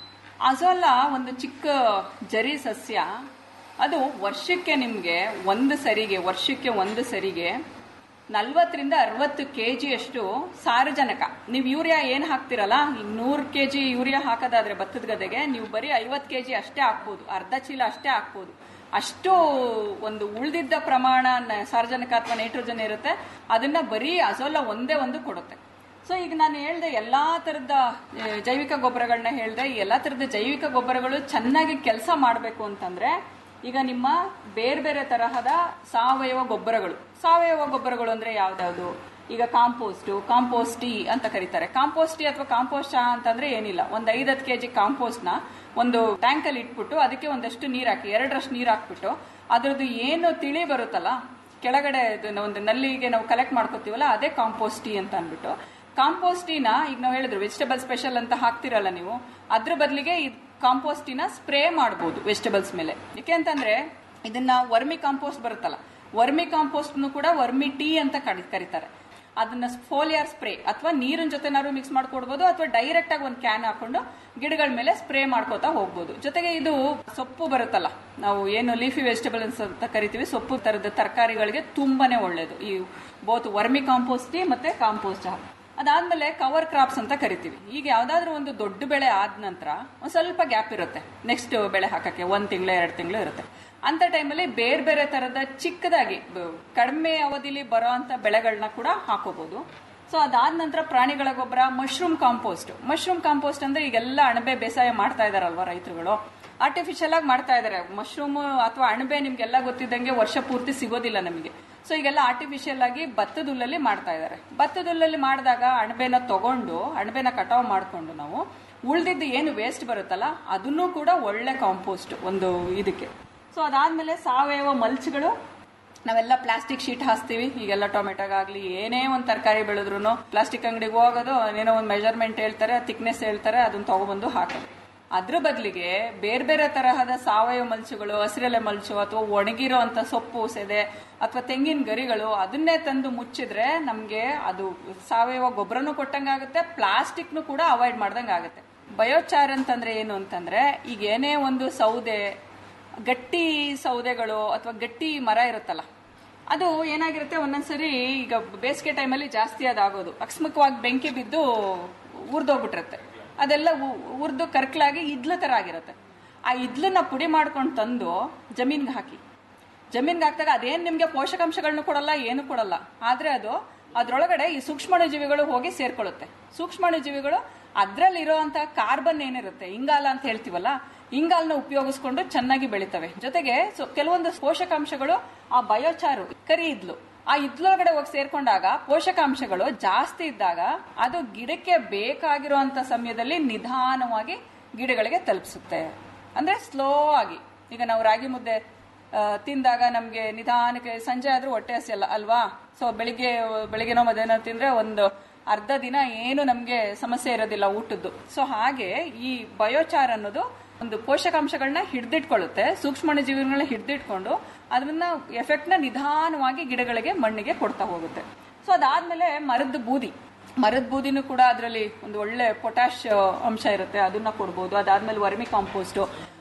ಅಜೋಲಾ ಒಂದು ಚಿಕ್ಕ ಜರಿ ಸಸ್ಯ ಅದು ವರ್ಷಕ್ಕೆ ನಿಮಗೆ ಒಂದು ಸರಿಗೆ ವರ್ಷಕ್ಕೆ ಒಂದು ಸರಿಗೆ ನಲ್ವತ್ತರಿಂದ ಅರವತ್ತು ಕೆ ಜಿಯಷ್ಟು ಸಾರಜನಕ ನೀವು ಯೂರಿಯಾ ಏನು ಹಾಕ್ತಿರಲ್ಲ ಈಗ ನೂರು ಕೆ ಜಿ ಯೂರಿಯಾ ಹಾಕೋದಾದ್ರೆ ಭತ್ತದ ಗದ್ದೆಗೆ ನೀವು ಬರೀ ಐವತ್ತು ಕೆ ಜಿ ಅಷ್ಟೇ ಹಾಕ್ಬೋದು ಅರ್ಧ ಚೀಲ ಅಷ್ಟೇ ಹಾಕ್ಬೋದು ಅಷ್ಟು ಒಂದು ಉಳಿದಿದ್ದ ಪ್ರಮಾಣ ನ- ಸಾರಜನಕ ಅಥವಾ ನೈಟ್ರೋಜನ್ ಇರುತ್ತೆ ಅದನ್ನ ಬರೀ ಅಜೋಲ ಒಂದೇ ಒಂದು ಕೊಡುತ್ತೆ ಸೊ ಈಗ ನಾನು ಹೇಳ್ದೆ ಎಲ್ಲಾ ತರದ ಆ, ಜೈವಿಕ ಗೊಬ್ಬರಗಳನ್ನ ಹೇಳ್ದೆ ಈ ಎಲ್ಲಾ ತರದ ಜೈವಿಕ ಗೊಬ್ಬರಗಳು ಚೆನ್ನಾಗಿ ಕೆಲಸ ಮಾಡಬೇಕು ಅಂತಂದ್ರೆ ಈಗ ನಿಮ್ಮ ಬೇರೆ ಬೇರೆ ತರಹದ ಸಾವಯವ ಗೊಬ್ಬರಗಳು ಸಾವಯವ ಗೊಬ್ಬರಗಳು ಅಂದ್ರೆ ಯಾವ್ದಾವ್ದು ಈಗ ಕಾಂಪೋಸ್ಟ್ ಕಾಂಪೋಸ್ಟಿ ಅಂತ ಕರೀತಾರೆ ಕಾಂಪೋಸ್ಟಿ ಅಥವಾ ಕಾಂಪೋಸ್ಟ್ ಚಹಾ ಅಂತಂದ್ರೆ ಏನಿಲ್ಲ ಒಂದ್ ಐದತ್ತು ಕೆಜಿ ಕಾಂಪೋಸ್ಟ್ ನ ಒಂದು ಟ್ಯಾಂಕ್ ಅಲ್ಲಿ ಇಟ್ಬಿಟ್ಟು ಅದಕ್ಕೆ ಒಂದಷ್ಟು ನೀರ್ ಹಾಕಿ ಎರಡರಷ್ಟು ನೀರ್ ಹಾಕ್ಬಿಟ್ಟು ಅದ್ರದ್ದು ಏನು ತಿಳಿ ಬರುತ್ತಲ್ಲ ಕೆಳಗಡೆ ಇದನ್ನ ಒಂದು ನಲ್ಲಿಗೆ ನಾವು ಕಲೆಕ್ಟ್ ಮಾಡ್ಕೋತೀವಲ್ಲ ಅದೇ ಕಾಂಪೋಸ್ಟಿ ಅಂತ ಅಂದ್ಬಿಟ್ಟು ಕಾಂಪೋಸ್ಟಿನ ಈಗ ನಾವು ಹೇಳಿದ್ರು ವೆಜಿಟೇಬಲ್ ಸ್ಪೆಷಲ್ ಅಂತ ಹಾಕ್ತಿರಲ್ಲ ನೀವು ಅದ್ರ ಬದಲಿಗೆ ಈ ಕಾಂಪೋಸ್ಟಿನ ಸ್ಪ್ರೇ ಮಾಡ್ಬೋದು ವೆಜಿಟೇಬಲ್ಸ್ ಮೇಲೆ ಯಾಕೆ ಅಂತಂದ್ರೆ ಇದನ್ನ ವರ್ಮಿ ಕಾಂಪೋಸ್ಟ್ ಬರುತ್ತಲ್ಲ ವರ್ಮಿ ಕಾಂಪೋಸ್ಟ್ನು ಕೂಡ ವರ್ಮಿ ಟೀ ಅಂತ ಕರಿ- ಕರೀತಾರೆ ಅದನ್ನ ಫೋಲಿಯರ್ ಸ್ಪ್ರೇ ಅಥವಾ ನೀರಿನ ಜೊತೆನಾದ್ರು ಮಿಕ್ಸ್ ಮಾಡ್ಕೊಡ್ಬೋದು ಅಥವಾ ಡೈರೆಕ್ಟ್ ಆಗಿ ಒಂದು ಕ್ಯಾನ್ ಹಾಕೊಂಡು ಗಿಡಗಳ ಮೇಲೆ ಸ್ಪ್ರೇ ಮಾಡ್ಕೋತಾ ಹೋಗ್ಬೋದು ಜೊತೆಗೆ ಇದು ಸೊಪ್ಪು ಬರುತ್ತಲ್ಲ ನಾವು ಏನು ಲೀಫಿ ವೆಜಿಟೇಬಲ್ಸ್ ಅಂತ ಕರಿತೀವಿ ಸೊಪ್ಪು ತರದ ತರಕಾರಿಗಳಿಗೆ ತುಂಬಾನೇ ಒಳ್ಳೇದು ಈ ಬೋತ್ ವರ್ಮಿ ಕಾಂಪೋಸ್ಟ್ ಮತ್ತೆ ಕಾಂಪೋಸ್ಟ್ ಅದಾದ್ಮೇಲೆ ಕವರ್ ಕ್ರಾಪ್ಸ್ ಅಂತ ಕರಿತೀವಿ ಈಗ ಯಾವ್ದಾದ್ರು ಒಂದು ದೊಡ್ಡ ಬೆಳೆ ಆದ ನಂತರ ಒಂದ್ ಸ್ವಲ್ಪ ಗ್ಯಾಪ್ ಇರುತ್ತೆ ನೆಕ್ಸ್ಟ್ ಬೆಳೆ ಹಾಕಕ್ಕೆ ಒಂದ್ ತಿಂಗಳು ಎರಡು ತಿಂಗಳು ಇರುತ್ತೆ ಅಂತ ಟೈಮಲ್ಲಿ ಬೇರೆ ಬೇರೆ ತರದ ಚಿಕ್ಕದಾಗಿ ಬ- ಕಡಿಮೆ ಅವಧಿಲಿ ಬರೋ ಅಂತ ಬೆಳೆಗಳನ್ನ ಕೂಡ ಹಾಕೋಬಹುದು ಸೊ ಅದಾದ ನಂತರ ಪ್ರಾಣಿಗಳ ಗೊಬ್ಬರ ಮಶ್ರೂಮ್ ಕಾಂಪೋಸ್ಟ್ ಮಶ್ರೂಮ್ ಕಾಂಪೋಸ್ಟ್ ಅಂದ್ರೆ ಈಗೆಲ್ಲ ಅಣಬೆ ಬೇಸಾಯ ಮಾಡ್ತಾ ಇದಾರಲ್ವಾ ರೈತರುಗಳು ಆರ್ಟಿಫಿಷಿಯಲ್ ಆಗಿ ಮಾಡ್ತಾ ಇದಾರೆ ಮಶ್ರೂಮ್ ಅಥವಾ ಅಣಬೆ ನಿಮ್ಗೆಲ್ಲ ಗೊತ್ತಿದ್ದಂಗೆ ವರ್ಷ ಪೂರ್ತಿ ಸಿಗೋದಿಲ್ಲ ನಮಗೆ ಸೊ ಈಗೆಲ್ಲ ಆರ್ಟಿಫಿಷಿಯಲ್ ಆಗಿ ಭತ್ತದ ಹುಲ್ಲಲ್ಲಿ ಮಾಡ್ತಾ ಇದಾರೆ ಭತ್ತದ ಹುಲ್ಲಲ್ಲಿ ಮಾಡಿದಾಗ ಅಣಬೆನ ತಗೊಂಡು ಅಣಬೆನ ಕಟಾವ್ ಮಾಡ್ಕೊಂಡು ನಾವು ಉಳ್ದಿದ್ದು ಏನು ವೇಸ್ಟ್ ಬರುತ್ತಲ್ಲ ಅದನ್ನು ಕೂಡ ಒಳ್ಳೆ ಕಾಂಪೋಸ್ಟ್ ಒಂದು ಇದಕ್ಕೆ ಸೊ ಅದಾದ್ಮೇಲೆ ಸಾವಯವ ಮಲ್ಚ್ಗಳು ನಾವೆಲ್ಲ ಪ್ಲಾಸ್ಟಿಕ್ ಶೀಟ್ ಹಾಸ್ತೀವಿ ಈಗೆಲ್ಲ ಟೊಮೆಟೊಗಾಗ್ಲಿ ಏನೇ ಒಂದು ತರಕಾರಿ ಬೆಳೆದ್ರು ಪ್ಲಾಸ್ಟಿಕ್ ಅಂಗಡಿಗೆ ಹೋಗೋದು ಏನೋ ಒಂದು ಮೆಜರ್ಮೆಂಟ್ ಹೇಳ್ತಾರೆ ಥಿಕ್ನೆಸ್ ಹೇಳ್ತಾರೆ ಅದನ್ನ ತಗೊಬಂದು ಹಾಕೋದು ಅದ್ರ ಬದಲಿಗೆ ಬೇರೆ ಬೇರೆ ತರಹದ ಸಾವಯವ ಮಲ್ಚುಗಳು ಹಸಿರೆಲೆ ಮಲ್ಚು ಅಥವಾ ಒಣಗಿರೋ ಅಂತ ಸೊಪ್ಪು ಸೆದೆ ಅಥವಾ ತೆಂಗಿನ ಗರಿಗಳು ಅದನ್ನೇ ತಂದು ಮುಚ್ಚಿದ್ರೆ ನಮ್ಗೆ ಅದು ಸಾವಯವ ಗೊಬ್ಬರನು ಕೊಟ್ಟಂಗಾಗುತ್ತೆ ಪ್ಲಾಸ್ಟಿಕ್ನು ಕೂಡ ಅವಾಯ್ಡ್ ಮಾಡ್ದಂಗೆ ಆಗುತ್ತೆ ಬಯೋಚಾರ್ ಅಂತಂದ್ರೆ ಏನು ಅಂತಂದ್ರೆ ಈಗ ಏನೇ ಒಂದು ಸೌದೆ ಗಟ್ಟಿ ಸೌದೆಗಳು ಅಥವಾ ಗಟ್ಟಿ ಮರ ಇರುತ್ತಲ್ಲ ಅದು ಏನಾಗಿರುತ್ತೆ ಒಂದೊಂದ್ಸರಿ ಈಗ ಬೇಸಿಗೆ ಟೈಮಲ್ಲಿ ಜಾಸ್ತಿ ಅದಾಗೋದು ಅಕಸ್ಮಿಕವಾಗಿ ಬೆಂಕಿ ಬಿದ್ದು ಉರ್ದೋಗ್ಬಿಟ್ಟಿರುತ್ತೆ ಅದೆಲ್ಲ ಉರ್ದು ಕರ್ಕಲಾಗಿ ಇದ್ಲ ತರ ಆಗಿರುತ್ತೆ ಆ ಇದ್ಲನ್ನ ಪುಡಿ ಮಾಡ್ಕೊಂಡು ತಂದು ಜಮೀನ್ಗೆ ಹಾಕಿ ಜಮೀನ್ಗೆ ಹಾಕಿದಾಗ ಅದೇನು ನಿಮಗೆ ಪೋಷಕಾಂಶಗಳನ್ನು ಕೊಡಲ್ಲ ಏನು ಕೊಡಲ್ಲ ಆದ್ರೆ ಅದು ಅದ್ರೊಳಗಡೆ ಈ ಸೂಕ್ಷ್ಮಾಣುಜೀವಿಗಳು ಹೋಗಿ ಸೇರ್ಕೊಳ್ಳುತ್ತೆ ಸೂಕ್ಷ್ಮಾಣುಜೀವಿಗಳು ಅದ್ರಲ್ಲಿರುವಂತ ಕಾರ್ಬನ್ ಏನಿರುತ್ತೆ ಇಂಗಾಲ ಅಂತ ಹೇಳ್ತೀವಲ್ಲ ಇಂಗಾಲ್ನ ಉಪಯೋಗಿಸ್ಕೊಂಡು ಚೆನ್ನಾಗಿ ಬೆಳಿತವೆ ಜೊತೆಗೆ ಸೊ ಕೆಲವೊಂದು ಪೋಷಕಾಂಶಗಳು ಆ ಬಯೋಚಾರು ಕರಿ ಇದ್ಲು ಆ ಇದ್ಲೊಳಗಡೆ ಹೋಗಿ ಸೇರ್ಕೊಂಡಾಗ ಪೋಷಕಾಂಶಗಳು ಜಾಸ್ತಿ ಇದ್ದಾಗ ಅದು ಗಿಡಕ್ಕೆ ಬೇಕಾಗಿರುವಂತ ಸಮಯದಲ್ಲಿ ನಿಧಾನವಾಗಿ ಗಿಡಗಳಿಗೆ ತಲುಪಿಸುತ್ತೆ ಅಂದ್ರೆ ಸ್ಲೋ ಆಗಿ ಈಗ ನಾವು ರಾಗಿ ಮುದ್ದೆ ಆ, ತಿಂದಾಗ ನಮ್ಗೆ ನಿಧಾನಕ್ಕೆ ಸಂಜೆ ಆದ್ರೂ ಹೊಟ್ಟೆ ಹಸಿಯಲ್ಲ ಅಲ್ವಾ ಸೊ ಬೆಳಿಗ್ಗೆ ಬೆಳಿಗ್ಗೆನೋ ಮಧ್ಯಾಹ್ನ ತಿಂದ್ರೆ ಒಂದು ಅರ್ಧ ದಿನ ಏನು ನಮ್ಗೆ ಸಮಸ್ಯೆ ಇರೋದಿಲ್ಲ ಊಟದ್ದು ಸೊ ಹಾಗೆ ಈ ಬಯೋಚಾರ್ ಅನ್ನೋದು ಒಂದು ಪೋಷಕಾಂಶಗಳನ್ನ ಹಿಡಿದಿಟ್ಕೊಳ್ಳುತ್ತೆ ಸೂಕ್ಷ್ಮ ಜೀವಿಗಳನ್ನ ಹಿಡಿದಿಟ್ಕೊಂಡು ಅದನ್ನ ಎಫೆಕ್ಟ್ ನ ನಿಧಾನವಾಗಿ ಗಿಡಗಳಿಗೆ ಮಣ್ಣಿಗೆ ಕೊಡ್ತಾ ಹೋಗುತ್ತೆ ಸೊ ಅದಾದ್ಮೇಲೆ ಮರದ ಬೂದಿ ಮರದ ಬೂದಿನೂ ಕೂಡ ಅದರಲ್ಲಿ ಒಂದು ಒಳ್ಳೆ ಪೊಟ್ಯಾಶ್ ಅಂಶ ಇರುತ್ತೆ ಅದನ್ನ ಕೊಡ್ಬೋದು ಅದಾದ್ಮೇಲೆ ವರ್ಮಿ ಕಾಂಪೋಸ್ಟ್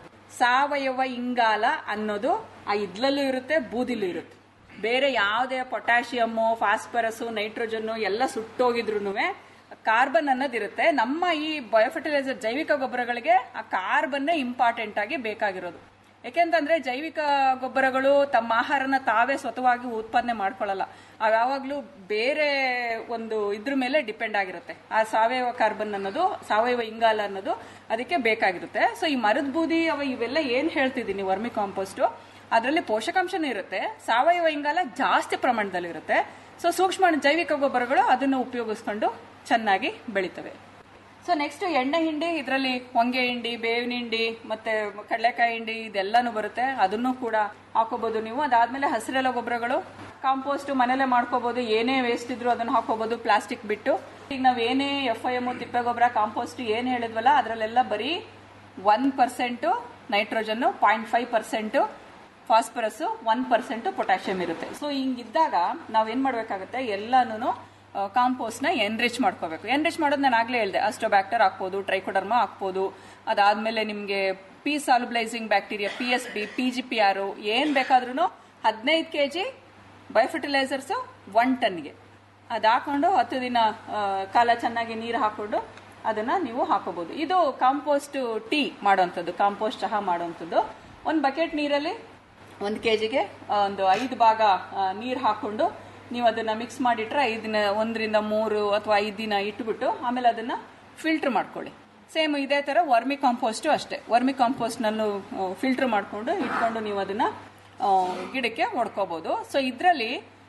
ಸಾವಯವ ಇಂಗಾಲ ಅನ್ನೋದು ಆ ಇದ್ಲಲ್ಲೂ ಇರುತ್ತೆ ಬೂದಿಲೂ ಇರುತ್ತೆ ಬೇರೆ ಯಾವುದೇ ಪೊಟ್ಯಾಷಿಯಮ್ಮು ಫಾಸ್ಫರಸ್ ನೈಟ್ರೋಜನ್ ಎಲ್ಲ ಸುಟ್ಟೋಗಿದ್ರು ಕಾರ್ಬನ್ ಅನ್ನೋದಿರುತ್ತೆ ನಮ್ಮ ಈ ಬಯೋಫರ್ಟಿಲೈಸರ್ ಜೈವಿಕ ಗೊಬ್ಬರಗಳಿಗೆ ಆ ಕಾರ್ಬನ್ನೇ ಇಂಪಾರ್ಟೆಂಟ್ ಆಗಿ ಬೇಕಾಗಿರೋದು ಯಾಕೆಂತಂದ್ರೆ ಜೈವಿಕ ಗೊಬ್ಬರಗಳು ತಮ್ಮ ಆಹಾರನ ತಾವೇ ಸ್ವತವಾಗಿ ಉತ್ಪಾದನೆ ಮಾಡ್ಕೊಳ್ಳಲ್ಲ ಅವು ಯಾವಾಗ್ಲೂ ಬೇರೆ ಒಂದು ಇದ್ರ ಮೇಲೆ ಡಿಪೆಂಡ್ ಆಗಿರುತ್ತೆ ಆ ಸಾವಯವ ಕಾರ್ಬನ್ ಅನ್ನೋದು ಸಾವಯವ ಇಂಗಾಲ ಅನ್ನೋದು ಅದಕ್ಕೆ ಬೇಕಾಗಿರುತ್ತೆ ಸೊ ಈ ಮರದ ಬೂದಿ ಅವ ಇವೆಲ್ಲ ಏನ್ ಹೇಳ್ತಿದ್ದೀನಿ ವರ್ಮಿ ಕಾಂಪೋಸ್ಟ್ ಅದರಲ್ಲಿ ಪೋಷಕಾಂಶನೂ ಇರುತ್ತೆ ಸಾವಯವ ಇಂಗಾಲ ಜಾಸ್ತಿ ಪ್ರಮಾಣದಲ್ಲಿ ಇರುತ್ತೆ ಸೊ ಸೂಕ್ಷ್ಮ ಜೈವಿಕ ಗೊಬ್ಬರಗಳು ಅದನ್ನು ಉಪಯೋಗಿಸ್ಕೊಂಡು ಚೆನ್ನಾಗಿ ಬೆಳಿತವೆ ಸೊ ನೆಕ್ಸ್ಟ್ ಎಣ್ಣೆ ಹಿಂಡಿ ಇದರಲ್ಲಿ ಹೊಂಗೆ ಹಿಂಡಿ ಬೇವಿನ ಹಿಂಡಿ ಮತ್ತೆ ಕಡಲೆಕಾಯಿ ಹಿಂಡಿ ಇದೆಲ್ಲಾನು ಬರುತ್ತೆ ಅದನ್ನು ಕೂಡ ಹಾಕೋಬಹುದು ನೀವು ಅದಾದ್ಮೇಲೆ ಹಸಿರೆಲೆ ಗೊಬ್ಬರಗಳು ಕಾಂಪೋಸ್ಟ್ ಮನೇಲೆ ಮಾಡ್ಕೋಬಹುದು ಏನೇ ವೇಸ್ಟ್ ಇದ್ರು ಅದನ್ನ ಹಾಕೋಬಹುದು ಪ್ಲಾಸ್ಟಿಕ್ ಬಿಟ್ಟು ಈಗ ನಾವ್ ಏನೇ ಎಫ್ ಐ ಎಮ್ ತಿಪ್ಪೆ ಗೊಬ್ಬರ ಕಾಂಪೋಸ್ಟ್ ಏನ್ ಹೇಳಿದ್ವಲ್ಲ ಅದರಲ್ಲೆಲ್ಲ ಬರೀ one percent nitrogen point five percent phosphorus one percent potassium ಇರುತ್ತೆ ಸೊ ಹಿಂಗಿದ್ದಾಗ ನಾವೇನ್ ಮಾಡ್ಬೇಕಾಗುತ್ತೆ ಎಲ್ಲಾನು ಕಾಂಪೋಸ್ಟ್ ನ ಎನ್ರಿಚ್ ಮಾಡ್ಕೋಬೇಕು ಎನ್ರಿಚ್ ಮಾಡೋದು ನಾನು ಆಗ್ಲೇ ಹೇಳಿದೆ ಅಸ್ಟೋಬ್ಯಾಕ್ಟರ್ ಹಾಕ್ಬೋದು ಟ್ರೈಕೋಡರ್ಮಾ ಹಾಕ್ಬೋದು ಅದಾದ್ಮೇಲೆ ನಿಮ್ಗೆ P solubilising bacteria P S B P G P R ಏನ್ ಬೇಕಾದ್ರೂ ಹದಿನೈದು ಕೆ ಜಿ ಬಯೋಫರ್ಟಿಲೈಸರ್ಸ್ ಒನ್ ಟನ್ಗೆ ಅದು ಹಾಕೊಂಡು ಹತ್ತು ದಿನ ಆ, ಕಾಲ ಚೆನ್ನಾಗಿ ನೀರು ಹಾಕೊಂಡು ಅದನ್ನ ನೀವು ಹಾಕೋಬಹುದು ಇದು ಕಾಂಪೋಸ್ಟ್ ಟೀ ಮಾಡುವಂಥದ್ದು ಕಾಂಪೋಸ್ಟ್ ಚಹಾ ಮಾಡುವಂಥದ್ದು ಒಂದು ಬಕೆಟ್ ನೀರಲ್ಲಿ ಒಂದು ಕೆ ಜಿಗೆ ಒಂದು ಐದು ಭಾಗ ನೀರು ಹಾಕೊಂಡು ನೀವು ಅದನ್ನ ಮಿಕ್ಸ್ ಮಾಡಿಟ್ರೆ ಐದು ದಿನ ಒಂದರಿಂದ ಮೂರು ಅಥವಾ ಐದು ದಿನ ಇಟ್ಬಿಟ್ಟು ಆಮೇಲೆ ಅದನ್ನ ಫಿಲ್ಟರ್ ಮಾಡ್ಕೊಳ್ಳಿ ಸೇಮ್ ಇದೇ ತರ ವರ್ಮಿ ಕಾಂಪೋಸ್ಟು ಅಷ್ಟೇ ವರ್ಮಿ ಕಾಂಪೋಸ್ಟ್ನಲ್ಲೂ ಫಿಲ್ಟರ್ ಮಾಡಿಕೊಂಡು ಇಟ್ಕೊಂಡು ನೀವು ಅದನ್ನ ಆ, ಗಿಡಕ್ಕೆ ಹೊಡ್ಕೋಬಹುದು ಸೊ ಇದರಲ್ಲಿ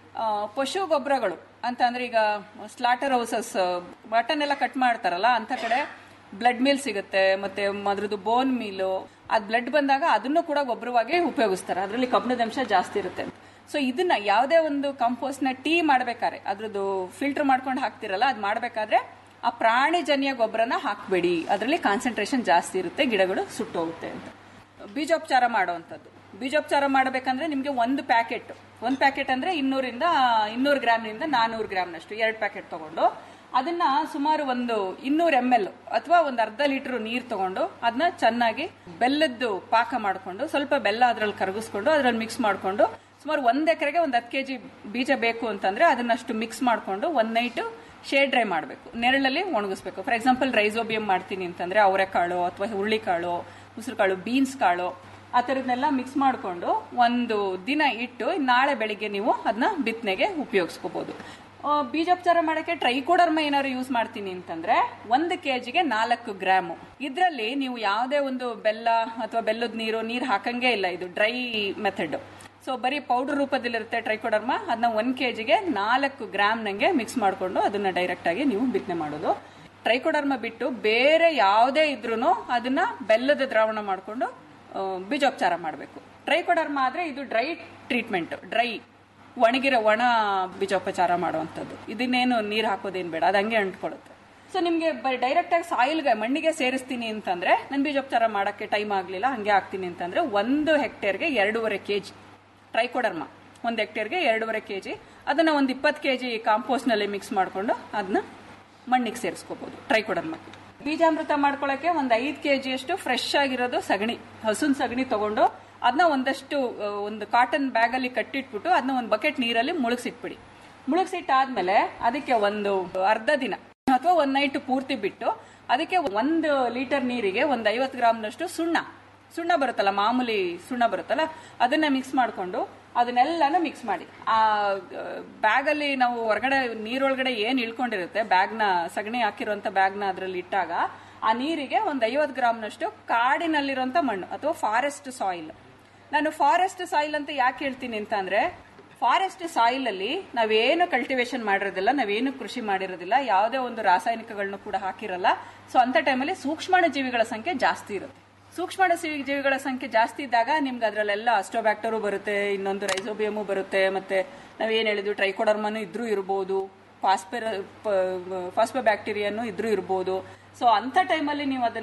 ಪಶು ಗೊಬ್ಬರಗಳು ಅಂತ ಅಂದ್ರೆ ಈಗ ಸ್ಲಾಟರ್ ಹೌಸಸ್ ಮಟನ್ ಎಲ್ಲ ಕಟ್ ಮಾಡ್ತಾರಲ್ಲ ಅಂತ ಕಡೆ ಬ್ಲಡ್ ಮೀಲ್ ಸಿಗುತ್ತೆ ಮತ್ತೆ ಅದ್ರದ್ದು ಬೋನ್ ಮೀಲು ಅದ್ ಬ್ಲಡ್ ಬಂದಾಗ ಅದನ್ನು ಕೂಡ ಗೊಬ್ಬರವಾಗಿ ಉಪಯೋಗಿಸ್ತಾರೆ ಅದರಲ್ಲಿ ಕಬ್ಬಿಣದ ಅಂಶ ಜಾಸ್ತಿ ಇರುತ್ತೆ ಸೊ ಇದನ್ನ ಯಾವುದೇ ಒಂದು ಕಂಪೋಸ್ಟ್ ನ ಟೀ ಮಾಡ್ಬೇಕಾದ್ರೆ ಅದ್ರದ್ದು ಫಿಲ್ಟರ್ ಮಾಡ್ಕೊಂಡು ಹಾಕ್ತಿರಲ್ಲ ಅದ್ ಮಾಡ್ಬೇಕಾದ್ರೆ ಆ ಪ್ರಾಣಿಜನ್ಯ ಗೊಬ್ಬರನ ಹಾಕ್ಬೇಡಿ ಅದರಲ್ಲಿ ಕಾನ್ಸಂಟ್ರೇಷನ್ ಜಾಸ್ತಿ ಇರುತ್ತೆ ಗಿಡಗಳು ಸುಟ್ಟೋಗುತ್ತೆ ಅಂತ ಬೀಜೋಪಚಾರ ಮಾಡುವಂಥದ್ದು ಬೀಜೋಪಚಾರ ಮಾಡಬೇಕಂದ್ರೆ ನಿಮಗೆ ಒಂದು ಪ್ಯಾಕೆಟ್ ಒಂದು ಪ್ಯಾಕೆಟ್ ಅಂದ್ರೆ ಇನ್ನೂರಿಂದ ಇನ್ನೂರು ಗ್ರಾಮ್ನಿಂದ ನಾನೂರು ಗ್ರಾಮ್ನಷ್ಟು ಎರಡು ಪ್ಯಾಕೆಟ್ ತಗೊಂಡು ಅದನ್ನ ಸುಮಾರು ಒಂದು ಇನ್ನೂರು ಎಮ್ ಎಲ್ ಅಥವಾ ಒಂದು ಅರ್ಧ ಲೀಟರ್ ನೀರು ತಗೊಂಡು ಅದನ್ನ ಚೆನ್ನಾಗಿ ಬೆಲ್ಲದ್ದು ಪಾಕ ಮಾಡಿಕೊಂಡು ಸ್ವಲ್ಪ ಬೆಲ್ಲ ಅದ್ರಲ್ಲಿ ಕರಗಿಸ್ಕೊಂಡು ಅದ್ರಲ್ಲಿ ಮಿಕ್ಸ್ ಮಾಡಿಕೊಂಡು ಸುಮಾರು ಒಂದ್ ಎಕರೆಗೆ ಒಂದು ಹತ್ತು ಕೆಜಿ ಬೀಜ ಬೇಕು ಅಂತಂದ್ರೆ ಅದನ್ನಷ್ಟು ಮಿಕ್ಸ್ ಮಾಡಿಕೊಂಡು ಒಂದ್ ನೈಟ್ ಶೇಡ್ ಡ್ರೈ ಮಾಡಬೇಕು ನೆರಳಲ್ಲಿ ಒಣಗಿಸ್ಬೇಕು ಫಾರ್ ಎಕ್ಸಾಂಪಲ್ ರೈಸೋಬಿಯಂ ಮಾಡ್ತೀನಿ ಅಂತಂದ್ರೆ ಅವರೆಕಾಳು ಅಥವಾ ಹುರುಳಿಕಾಳು ಉಸಿರು ಕಾಳು ಬೀನ್ಸ್ ಕಾಳು ಆ ಥರದ್ನೆಲ್ಲ ಮಿಕ್ಸ್ ಮಾಡಿಕೊಂಡು ಒಂದು ದಿನ ಇಟ್ಟು ನಾಳೆ ಬೆಳಿಗ್ಗೆ ನೀವು ಅದನ್ನ ಬಿತ್ತನೆಗೆ ಉಪಯೋಗಿಸ್ಕೋಬಹುದು ಬೀಜೋಪಚಾರ ಮಾಡಕ್ಕೆ ಟ್ರೈಕೋಡರ್ಮ ಏನಾದ್ರು ಯೂಸ್ ಮಾಡ್ತೀನಿ ಅಂತಂದ್ರೆ ಒಂದು ಕೆಜಿಗೆ ನಾಲ್ಕು ಗ್ರಾಮು ಇದರಲ್ಲಿ ನೀವು ಯಾವುದೇ ಒಂದು ಬೆಲ್ಲ ಅಥವಾ ಬೆಲ್ಲದ ನೀರು ನೀರು ಹಾಕಂಗೇ ಇಲ್ಲ ಇದು ಡ್ರೈ ಮೆಥಡ್ ಸೊ ಬರೀ ಪೌಡರ್ ರೂಪದಲ್ಲಿರುತ್ತೆ ಟ್ರೈಕೋಡರ್ಮ ಅದನ್ನ ಒಂದ್ ಕೆಜಿಗೆ ನಾಲ್ಕು ಗ್ರಾಮ್ ನಂಗೆ ಮಿಕ್ಸ್ ಮಾಡಿಕೊಂಡು ಅದನ್ನ ಡೈರೆಕ್ಟ್ ಆಗಿ ನೀವು ಬಿತ್ತನೆ ಮಾಡೋದು ಟ್ರೈಕೋಡರ್ಮ ಬಿಟ್ಟು ಬೇರೆ ಯಾವುದೇ ಇದ್ರೂ ಅದನ್ನ ಬೆಲ್ಲದ ದ್ರಾವಣ ಮಾಡಿಕೊಂಡು ಬೀಜೋಪಚಾರ ಮಾಡಬೇಕು ಟ್ರೈಕೋಡರ್ಮ ಆದ್ರೆ ಇದು ಡ್ರೈ ಟ್ರೀಟ್ಮೆಂಟ್ ಡ್ರೈ ಒಣಗಿರೋ ಒಣ ಬೀಜೋಪಚಾರ ಮಾಡುವಂಥದ್ದು ಇದನ್ನೇನು ನೀರು ಹಾಕೋದೇನು ಬೇಡ ಅದು ಹಂಗೆ ಅಂಟ್ಕೊಳ್ಳುತ್ತೆ ಸೊ ನಿಮಗೆ ಡೈರೆಕ್ಟ್ ಆಗಿ ಸಾಯಿಲ್ಗೆ ಮಣ್ಣಿಗೆ ಸೇರಿಸ್ತೀನಿ ಅಂತಂದ್ರೆ ನಾನು ಬೀಜೋಪಚಾರ ಮಾಡಕ್ಕೆ ಟೈಮ್ ಆಗಲಿಲ್ಲ ಹಂಗೆ ಹಾಕ್ತೀನಿ ಅಂತಂದ್ರೆ ಒಂದು ಹೆಕ್ಟೇರ್ಗೆ ಎರಡೂವರೆ ಕೆ ಜಿ ಟ್ರೈಕೋಡರ್ಮ ಒಂದು ಹೆಕ್ಟೇರ್ಗೆ ಎರಡೂವರೆ ಕೆ ಜಿ ಅದನ್ನ ಒಂದು ಇಪ್ಪತ್ತು ಕೆ ಜಿ ಕಾಂಪೋಸ್ಟ್ನಲ್ಲಿ ಮಿಕ್ಸ್ ಮಾಡಿಕೊಂಡು ಅದನ್ನ ಮಣ್ಣಿಗೆ ಸೇರಿಸ್ಕೋಬಹುದು ಟ್ರೈಕೋಡರ್ಮಕ್ಕೆ ಬೀಜಾಮೃತ ಮಾಡ್ಕೊಳ್ಳೋಕೆ ಒಂದು ಐದು ಕೆ ಜಿಯಷ್ಟು ಫ್ರೆಶ್ ಆಗಿರೋದು ಸಗಣಿ ಹಸುನ್ ಸಗಣಿ ತಗೊಂಡು ಅದನ್ನ ಒಂದಷ್ಟು ಆ, ಒಂದು ಕಾಟನ್ ಬ್ಯಾಗ್ ಅಲ್ಲಿ ಕಟ್ಟಿಟ್ಬಿಟ್ಟು ಅದನ್ನ ಒಂದು ಬಕೆಟ್ ನೀರಲ್ಲಿ ಮುಳುಗಿಸಿಟ್ಬಿಡಿ ಮುಳುಗಿಸಿಟ್ಟಾದ್ಮೇಲೆ ಅದಕ್ಕೆ ಒಂದು ಅರ್ಧ ದಿನ ಅಥವಾ ಒಂದ್ ನೈಟ್ ಪೂರ್ತಿ ಬಿಟ್ಟು ಅದಕ್ಕೆ ಒಂದು ಲೀಟರ್ ನೀರಿಗೆ ಒಂದು ಐವತ್ತು ಗ್ರಾಮ್ನಷ್ಟು ಸುಣ್ಣ ಸುಣ್ಣ ಬರುತ್ತಲ್ಲ ಮಾಮೂಲಿ ಸುಣ್ಣ ಬರುತ್ತಲ್ಲ ಅದನ್ನ ಮಿಕ್ಸ್ ಮಾಡಿಕೊಂಡು ಅದನ್ನೆಲ್ಲನೂ ಮಿಕ್ಸ್ ಮಾಡಿ ಆ ಬ್ಯಾಗಲ್ಲಿ ನಾವು ಹೊರಗಡೆ ನೀರೊಳಗಡೆ ಏನ್ ಇಳ್ಕೊಂಡಿರುತ್ತೆ ಬ್ಯಾಗ್ನ ಸಗಣಿ ಹಾಕಿರುವಂತ ಬ್ಯಾಗ್ನ ಅದರಲ್ಲಿ ಇಟ್ಟಾಗ ಆ ನೀರಿಗೆ ಒಂದು ಐವತ್ತು ಗ್ರಾಮ್ನಷ್ಟು ಕಾಡಿನಲ್ಲಿರುವಂತ ಮಣ್ಣು ಅಥವಾ ಫಾರೆಸ್ಟ್ ಸಾಯಿಲ್ ನಾನು ಫಾರೆಸ್ಟ್ ಸಾಯಿಲ್ ಅಂತ ಯಾಕೆ ಹೇಳ್ತೀನಿ ಅಂತ ಅಂದ್ರೆ ಫಾರೆಸ್ಟ್ ಸಾಯಿಲ್ ಅಲ್ಲಿ ನಾವೇನು ಕಲ್ಟಿವೇಶನ್ ಮಾಡಿರೋದಿಲ್ಲ ನಾವೇನು ಕೃಷಿ ಮಾಡಿರೋದಿಲ್ಲ ಯಾವುದೇ ಒಂದು ರಾಸಾಯನಿಕಗಳನ್ನು ಕೂಡ ಹಾಕಿರಲ್ಲ ಸೊ ಅಂತ ಟೈಮಲ್ಲಿ ಸೂಕ್ಷ್ಮಾಣು ಜೀವಿಗಳ ಸಂಖ್ಯೆ ಜಾಸ್ತಿ ಇರುತ್ತೆ ಸೂಕ್ಷ್ಮಾಣು ಜೀವಿ- ಜೀವಿಗಳ ಸಂಖ್ಯೆ ಜಾಸ್ತಿ ಇದ್ದಾಗ ನಿಮ್ಗೆ ಅದರಲ್ಲೆಲ್ಲ ಅಸ್ಟೋಬ್ಯಾಕ್ಟರು ಬರುತ್ತೆ ಇನ್ನೊಂದು ರೈಸೋಬಿಯಮು ಬರುತ್ತೆ ಮತ್ತೆ ನಾವೇನು ಹೇಳಿದ್ವಿ ಟ್ರೈಕೋಡರ್ಮನು ಇದ್ರೂ ಇರ್ಬೋದು ಫಾಸ್ಪೆರ ಫಾಸ್ಪೋ ಬ್ಯಾಕ್ಟೀರಿಯಾನು ಇದ್ರೂ ಇರ್ಬೋದು ಸೊ ಅಂಥ ಟೈಮಲ್ಲಿ ನೀವು ಅದನ್ನ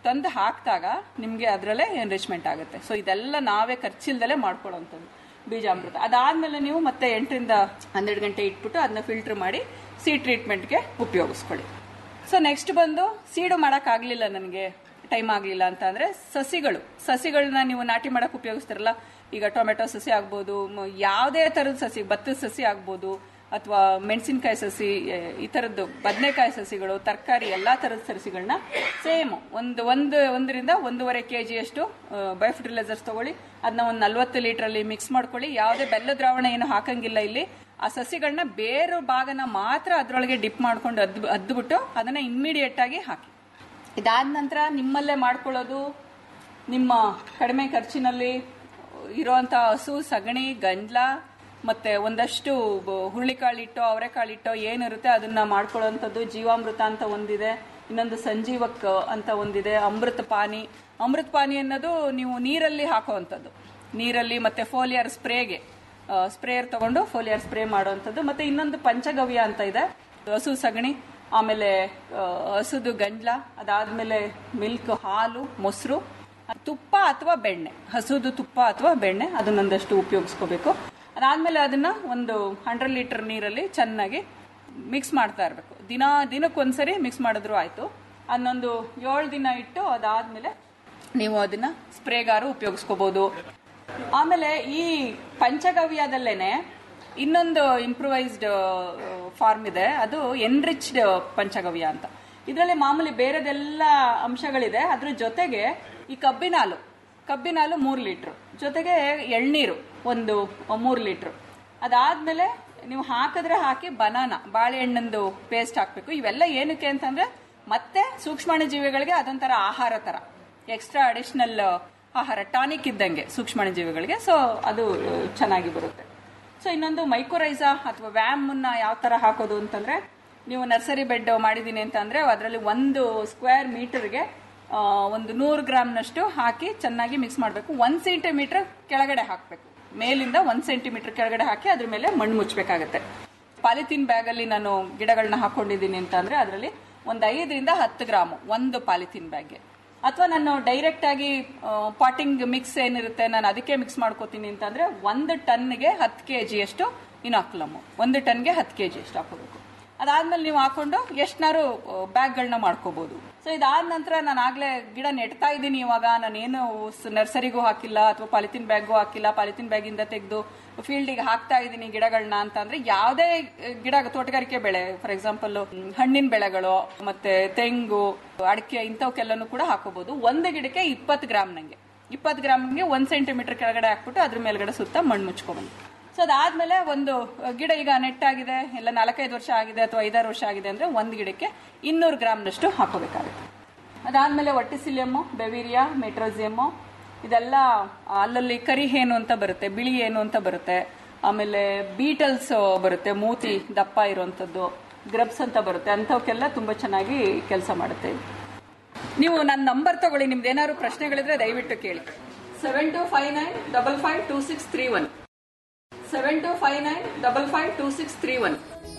ತಂದು ಹಾಕಿದಾಗ ನಿಮಗೆ ಅದರಲ್ಲೇ ಎನ್ರಿಚ್ಮೆಂಟ್ ಆಗುತ್ತೆ ಸೊ ಇದೆಲ್ಲ ನಾವೇ ಖರ್ಚಿಲ್ದಲೇ ಮಾಡ್ಕೊಳ್ಳೋವಂಥದ್ದು ಬೀಜಾಮೃತ ಅದಾದಮೇಲೆ ನೀವು ಮತ್ತೆ ಎಂಟರಿಂದ ಹನ್ನೆರಡು ಗಂಟೆ ಇಟ್ಬಿಟ್ಟು ಅದನ್ನ ಫಿಲ್ಟರ್ ಮಾಡಿ ಸೀಡ್ ಟ್ರೀಟ್ಮೆಂಟ್ಗೆ ಉಪಯೋಗಿಸ್ಕೊಳ್ಳಿ ಸೊ ನೆಕ್ಸ್ಟ್ ಬಂದು ಸೀಡು ಮಾಡೋಕ್ಕಾಗಲಿಲ್ಲ ನನಗೆ ಟೈಮ್ ಆಗಲಿಲ್ಲ ಅಂತ ಅಂದರೆ ಸಸಿಗಳು ಸಸಿಗಳನ್ನ ನೀವು ನಾಟಿ ಮಾಡೋಕೆ ಉಪಯೋಗಿಸ್ತಾರಲ್ಲ ಈಗ ಟೊಮೆಟೊ ಸಸಿ ಆಗ್ಬೋದು ಮ- ಯಾವುದೇ ಥರದ ಸಸಿ ಭತ್ತದ ಸಸಿ ಆಗ್ಬೋದು ಅಥವಾ ಮೆಣಸಿನಕಾಯಿ ಸಸಿ ಎ, ಈ ಥರದ್ದು ಬದನೆಕಾಯಿ ಸಸಿಗಳು ತರಕಾರಿ ಎಲ್ಲ ಥರದ ಸಸಿಗಳನ್ನ ಸೇಮ್ ಒಂದು ಒಂದು ಒಂದರಿಂದ ಒಂದೂವರೆ ಕೆ ಜಿಯಷ್ಟು ಬಯೋಫರ್ಟಿಲೈಸರ್ಸ್ ತಗೊಳ್ಳಿ ಅದನ್ನ ಒಂದು ನಲ್ವತ್ತು ಲೀಟ್ರಲ್ಲಿ ಮಿಕ್ಸ್ ಮಾಡ್ಕೊಳ್ಳಿ ಯಾವುದೇ ಬೆಲ್ಲ ದ್ರಾವಣ ಏನು ಹಾಕಂಗಿಲ್ಲ ಇಲ್ಲಿ ಆ ಸಸಿಗಳನ್ನ ಬೇರೆ ಭಾಗನ ಮಾತ್ರ ಅದರೊಳಗೆ ಡಿಪ್ ಮಾಡ್ಕೊಂಡು ಅದ್ ಅದ್ಬಿಟ್ಟು ಅದನ್ನ ಇಮ್ಮಿಡಿಯೇಟ್ ಆಗಿ ಹಾಕಿ ಇದಾದ ನಂತರ ನಿಮ್ಮಲ್ಲೇ ಮಾಡ್ಕೊಳ್ಳೋದು ನಿಮ್ಮ ಕಡಿಮೆ ಖರ್ಚಿನಲ್ಲಿ ಇರೋವಂಥ ಹಸು ಸಗಣಿ ಗಂಜಲ ಮತ್ತೆ ಒಂದಷ್ಟು ಬ- ಹುರುಳಿಕಾಳಿಟ್ಟೋ ಅವರೆಕಾಳಿಟ್ಟೋ ಏನಿರುತ್ತೆ ಅದನ್ನ ಮಾಡ್ಕೊಳ್ಳೋವಂಥದ್ದು ಜೀವಾಮೃತ ಅಂತ ಒಂದಿದೆ ಇನ್ನೊಂದು ಸಂಜೀವಕ್ ಅಂತ ಒಂದಿದೆ ಅಮೃತ ಪಾನಿ ಅಮೃತ ಪಾನಿ ಅನ್ನೋದು ನೀವು ನೀರಲ್ಲಿ ಹಾಕುವಂಥದ್ದು ನೀರಲ್ಲಿ ಮತ್ತೆ ಫೋಲಿಯರ್ ಸ್ಪ್ರೇಗೆ ಸ್ಪ್ರೇಯರ್ ತಗೊಂಡು ಫೋಲಿಯರ್ ಸ್ಪ್ರೇ ಮಾಡುವಂಥದ್ದು ಮತ್ತೆ ಇನ್ನೊಂದು ಪಂಚಗವ್ಯ ಅಂತ ಇದೆ ಹಸು ಸಗಣಿ ಆಮೇಲೆ ಆ, ಹಸುದು ಗಂಜಲ ಅದಾದ್ಮೇಲೆ ಮಿಲ್ಕ್ ಹಾಲು ಮೊಸರು ತುಪ್ಪ ಅಥವಾ ಬೆಣ್ಣೆ ಹಸುದು ತುಪ್ಪ ಅಥವಾ ಬೆಣ್ಣೆ ಅದನ್ನೊಂದಷ್ಟು ಉಪಯೋಗಿಸ್ಕೋಬೇಕು ಅದಾದ್ಮೇಲೆ ಅದನ್ನ ಒಂದು ಹಂಡ್ರೆಡ್ ಲೀಟರ್ ನೀರಲ್ಲಿ ಚೆನ್ನಾಗಿ ಮಿಕ್ಸ್ ಮಾಡ್ತಾ ಇರಬೇಕು ದಿನ ದಿನಕ್ಕೊಂದ್ಸರಿ ಮಿಕ್ಸ್ ಮಾಡಿದ್ರು ಆಯ್ತು ಅದನ್ನೊಂದು ಏಳು ದಿನ ಇಟ್ಟು ಅದಾದ್ಮೇಲೆ ನೀವು ಅದನ್ನ ಸ್ಪ್ರೇಗಾರು ಉಪಯೋಗಿಸ್ಕೋಬಹುದು ಆಮೇಲೆ ಈ ಪಂಚಗವ್ಯದಲ್ಲೇನೆ ಇನ್ನೊಂದು ಇಂಪ್ರೂವೈಸ್ಡ್ ಫಾರ್ಮ್ ಇದೆ ಅದು ಎನ್ರಿಚ್ಡ್ ಪಂಚಗವ್ಯ ಅಂತ ಇದರಲ್ಲಿ ಮಾಮೂಲಿ ಬೇರೆದೆಲ್ಲ ಅಂಶಗಳಿದೆ ಅದ್ರ ಜೊತೆಗೆ ಈ ಕಬ್ಬಿನ ಹಾಲು ಕಬ್ಬಿನ ಹಾಲು ಮೂರು ಲೀಟ್ರು ಜೊತೆಗೆ ಎಳ್ನೀರು ಒಂದು ಮೂರು ಲೀಟ್ರು ಅದಾದ್ಮೇಲೆ ನೀವು ಹಾಕಿದ್ರೆ ಹಾಕಿ ಬನಾನ ಬಾಳೆಹಣ್ಣಂದು ಪೇಸ್ಟ್ ಹಾಕಬೇಕು ಇವೆಲ್ಲ ಏನಕ್ಕೆ ಅಂತಂದ್ರೆ ಮತ್ತೆ ಸೂಕ್ಷ್ಮಾಣು ಜೀವಿಗಳಿಗೆ ಅದೊಂಥರ ಆಹಾರ ತರ ಎಕ್ಸ್ಟ್ರಾ ಅಡಿಷನಲ್ ಆಹಾರ ಟಾನಿಕ್ ಇದ್ದಂಗೆ ಸೂಕ್ಷ್ಮಾಣು ಜೀವಿಗಳಿಗೆ ಸೊ ಅದು ಆ, ಚೆನ್ನಾಗಿ ಬರುತ್ತೆ ಸೊ ಇನ್ನೊಂದು ಮೈಕ್ರೋರೈಸಾ ಅಥವಾ ವ್ಯಾಮನ್ನ ಯಾವ ತರ ಹಾಕೋದು ಅಂತಂದ್ರೆ ನೀವು ನರ್ಸರಿ ಬೆಡ್ ಮಾಡಿದ್ದೀನಿ ಅಂತ ಅಂದ್ರೆ ಅದರಲ್ಲಿ ಒಂದು ಸ್ಕ್ವೇರ್ ಮೀಟರ್ಗೆ ಒಂದು ನೂರು ಗ್ರಾಮ್ನಷ್ಟು ಹಾಕಿ ಚೆನ್ನಾಗಿ ಮಿಕ್ಸ್ ಮಾಡಬೇಕು ಒಂದು ಸೆಂಟಿಮೀಟರ್ ಕೆಳಗಡೆ ಹಾಕಬೇಕು ಮೇಲಿಂದ ಒಂದು ಸೆಂಟಿಮೀಟರ್ ಕೆಳಗಡೆ ಹಾಕಿ ಅದ್ರ ಮೇಲೆ ಮಣ್ಣು ಮುಚ್ಚಬೇಕಾಗತ್ತೆ ಪಾಲಿಥೀನ್ ಬ್ಯಾಗಲ್ಲಿ ನಾನು ಗಿಡಗಳನ್ನ ಹಾಕೊಂಡಿದ್ದೀನಿ ಅಂತ ಅಂದ್ರೆ ಅದರಲ್ಲಿ ಒಂದು ಐದರಿಂದ ಹತ್ತು ಗ್ರಾಮು ಒಂದು ಪಾಲಿಥೀನ್ ಬ್ಯಾಗ್ಗೆ ಅಥವಾ ನಾನು ಡೈರೆಕ್ಟ್ ಆಗಿ ಪಾಟಿಂಗ್ ಮಿಕ್ಸ್ ಏನಿರುತ್ತೆ ನಾನು ಅದಕ್ಕೆ ಮಿಕ್ಸ್ ಮಾಡ್ಕೋತೀನಿ ಅಂತಂದ್ರೆ ಒಂದು ಟನ್ಗೆ ಹತ್ತು ಕೆ ಜಿಯಷ್ಟು ಇನಾಕ್ಲಮ್ ಒಂದು ಟನ್ಗೆ ಹತ್ತು ಕೆ ಜಿ ಅಷ್ಟು ಹಾಕೋಬೇಕು ಅದಾದ್ಮೇಲೆ ನೀವು ಹಾಕೊಂಡು ಎಷ್ಟನಾರು ಬ್ಯಾಗ್ಗಳನ್ನ ಮಾಡ್ಕೋಬಹುದು ಸೊ ಇದಾದ ನಂತರ ನಾನು ಆಗ್ಲೇ ಗಿಡ ನೆಡ್ತಾ ಇದ್ದೀನಿ ಇವಾಗ ನಾನೇನು ನರ್ಸರಿಗೂ ಹಾಕಿಲ್ಲ ಅಥವಾ ಪಾಲಿಥಿನ್ ಬ್ಯಾಗ್ಗೂ ಹಾಕಿಲ್ಲ ಪಾಲಿಥಿನ್ ಬ್ಯಾಗಿಂದ ತೆಗೆದು ಫೀಲ್ಡಿಗೆ ಹಾಕ್ತಾ ಇದ್ದೀನಿ ಗಿಡಗಳನ್ನ ಅಂತ ಅಂದ್ರೆ ಯಾವುದೇ ಗಿಡ ತೋಟಗಾರಿಕೆ ಬೆಳೆ ಫಾರ್ ಎಕ್ಸಾಂಪಲ್ ಹಣ್ಣಿನ ಬೆಳೆಗಳು ಮತ್ತೆ ತೆಂಗು ಅಡಿಕೆ ಇಂಥವಕ್ಕೆಲ್ಲನೂ ಕೂಡ ಹಾಕೋಬಹುದು ಒಂದು ಗಿಡಕ್ಕೆ ಇಪ್ಪತ್ತು ಗ್ರಾಮ್ ನಂಗೆ ಇಪ್ಪತ್ತು ಗ್ರಾಮ್ಗೆ ಒಂದ್ ಸೆಂಟಿಮೀಟರ್ ಕೆಳಗಡೆ ಹಾಕ್ಬಿಟ್ಟು ಅದ್ರ ಮೇಲ್ಗಡೆ ಸುತ್ತ ಮಣ್ಣು ಮುಚ್ಕೊಬಂದು ಸೊ ಅದಾದ್ಮೇಲೆ ಒಂದು ಗಿಡ ಈಗ ನೆಟ್ಟಾಗಿದೆ ಎಲ್ಲ ನಾಲ್ಕೈದು ವರ್ಷ ಆಗಿದೆ ಅಥವಾ ಐದಾರು ವರ್ಷ ಆಗಿದೆ ಅಂದ್ರೆ ಒಂದು ಗಿಡಕ್ಕೆ ಇನ್ನೂರು ಗ್ರಾಮ್ನಷ್ಟು ಹಾಕೋಬೇಕಾಗುತ್ತೆ ಅದಾದ್ಮೇಲೆ ಒಟ್ಟಿಸಿಲಿಯಮ್ಮು ಬೆವಿರಿಯಾ ಮೆಟ್ರೋಸಿಯಮ್ಮು ಇದೆಲ್ಲ ಅಲ್ಲಲ್ಲಿ ಕರಿ ಹೇನು ಅಂತ ಬರುತ್ತೆ ಬಿಳಿ ಏನು ಅಂತ ಬರುತ್ತೆ ಆಮೇಲೆ ಬೀಟಲ್ಸ್ ಬರುತ್ತೆ ಮೂತಿ ದಪ್ಪ ಇರುವಂಥದ್ದು ಗ್ರಬ್ಸ್ ಅಂತ ಬರುತ್ತೆ ಅಂಥವಕ್ಕೆಲ್ಲ ತುಂಬಾ ಚೆನ್ನಾಗಿ ಕೆಲಸ ಮಾಡುತ್ತೆ ಇದು. ನೀವು ನನ್ನ ನಂಬರ್ ತಗೊಳ್ಳಿ ನಿಮ್ದು ಏನಾದ್ರು ಪ್ರಶ್ನೆಗಳಿದ್ರೆ ದಯವಿಟ್ಟು ಕೇಳಿ seven two five nine double five two six three one seven two five nine double five two six three one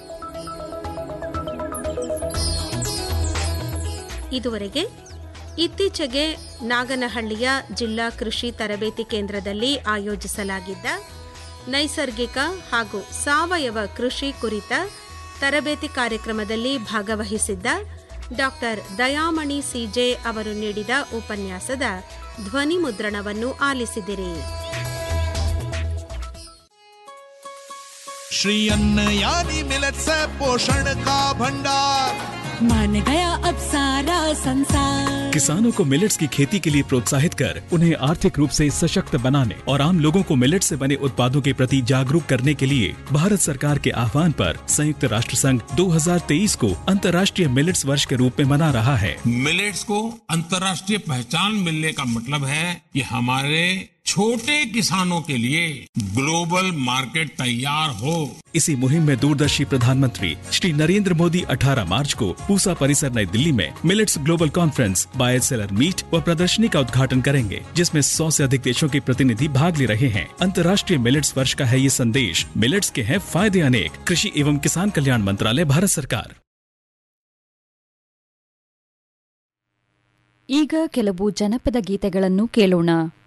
ಇದುವರೆಗೆ ಇತ್ತೀಚೆಗೆ ನಾಗನಹಳ್ಳಿಯ ಜಿಲ್ಲಾ ಕೃಷಿ ತರಬೇತಿ ಕೇಂದ್ರದಲ್ಲಿ ಆಯೋಜಿಸಲಾಗಿದ್ದ ನೈಸರ್ಗಿಕ ಹಾಗೂ ಸಾವಯವ ಕೃಷಿ ಕುರಿತ ತರಬೇತಿ ಕಾರ್ಯಕ್ರಮದಲ್ಲಿ ಭಾಗವಹಿಸಿದ್ದ ಡಾಕ್ಟರ್ ದಯಾಮಣಿ ಸಿಜೆ ಅವರು ನೀಡಿದ ಉಪನ್ಯಾಸದ ಧ್ವನಿ ಮುದ್ರಣವನ್ನು ಆಲಿಸಿದಿರಿ श्री अन्न यानी मिलत से पोषण का भंडार मान गया अब सारा संसार किसानों को मिलेट्स की खेती के लिए प्रोत्साहित कर उन्हें आर्थिक रूप से सशक्त बनाने और आम लोगों को मिलेट से बने उत्पादों के प्रति जागरूक करने के लिए भारत सरकार के आह्वान पर संयुक्त राष्ट्र संघ 2023 को अंतर्राष्ट्रीय मिलेट्स वर्ष के रूप में मना रहा है मिलेट्स को अंतर्राष्ट्रीय पहचान मिलने का मतलब है कि हमारे छोटे किसानों के लिए ग्लोबल मार्केट तैयार हो इसी मुहिम में दूरदर्शी प्रधानमंत्री श्री नरेंद्र मोदी 18 मार्च को पूसा परिसर नई दिल्ली में millets global conference buyer seller meet व प्रदर्शनी का उद्घाटन करेंगे जिसमें 100 से अधिक देशों के प्रतिनिधि भाग ले रहे हैं अंतर्राष्ट्रीय मिलेट्स वर्ष का है ये संदेश मिलेट्स के हैं फायदे अनेक कृषि एवं किसान कल्याण मंत्रालय भारत सरकार ಈಗ ಕೆಲವು ಜನಪದ ಗೀತೆಗಳನ್ನು ಕೇಳೋಣ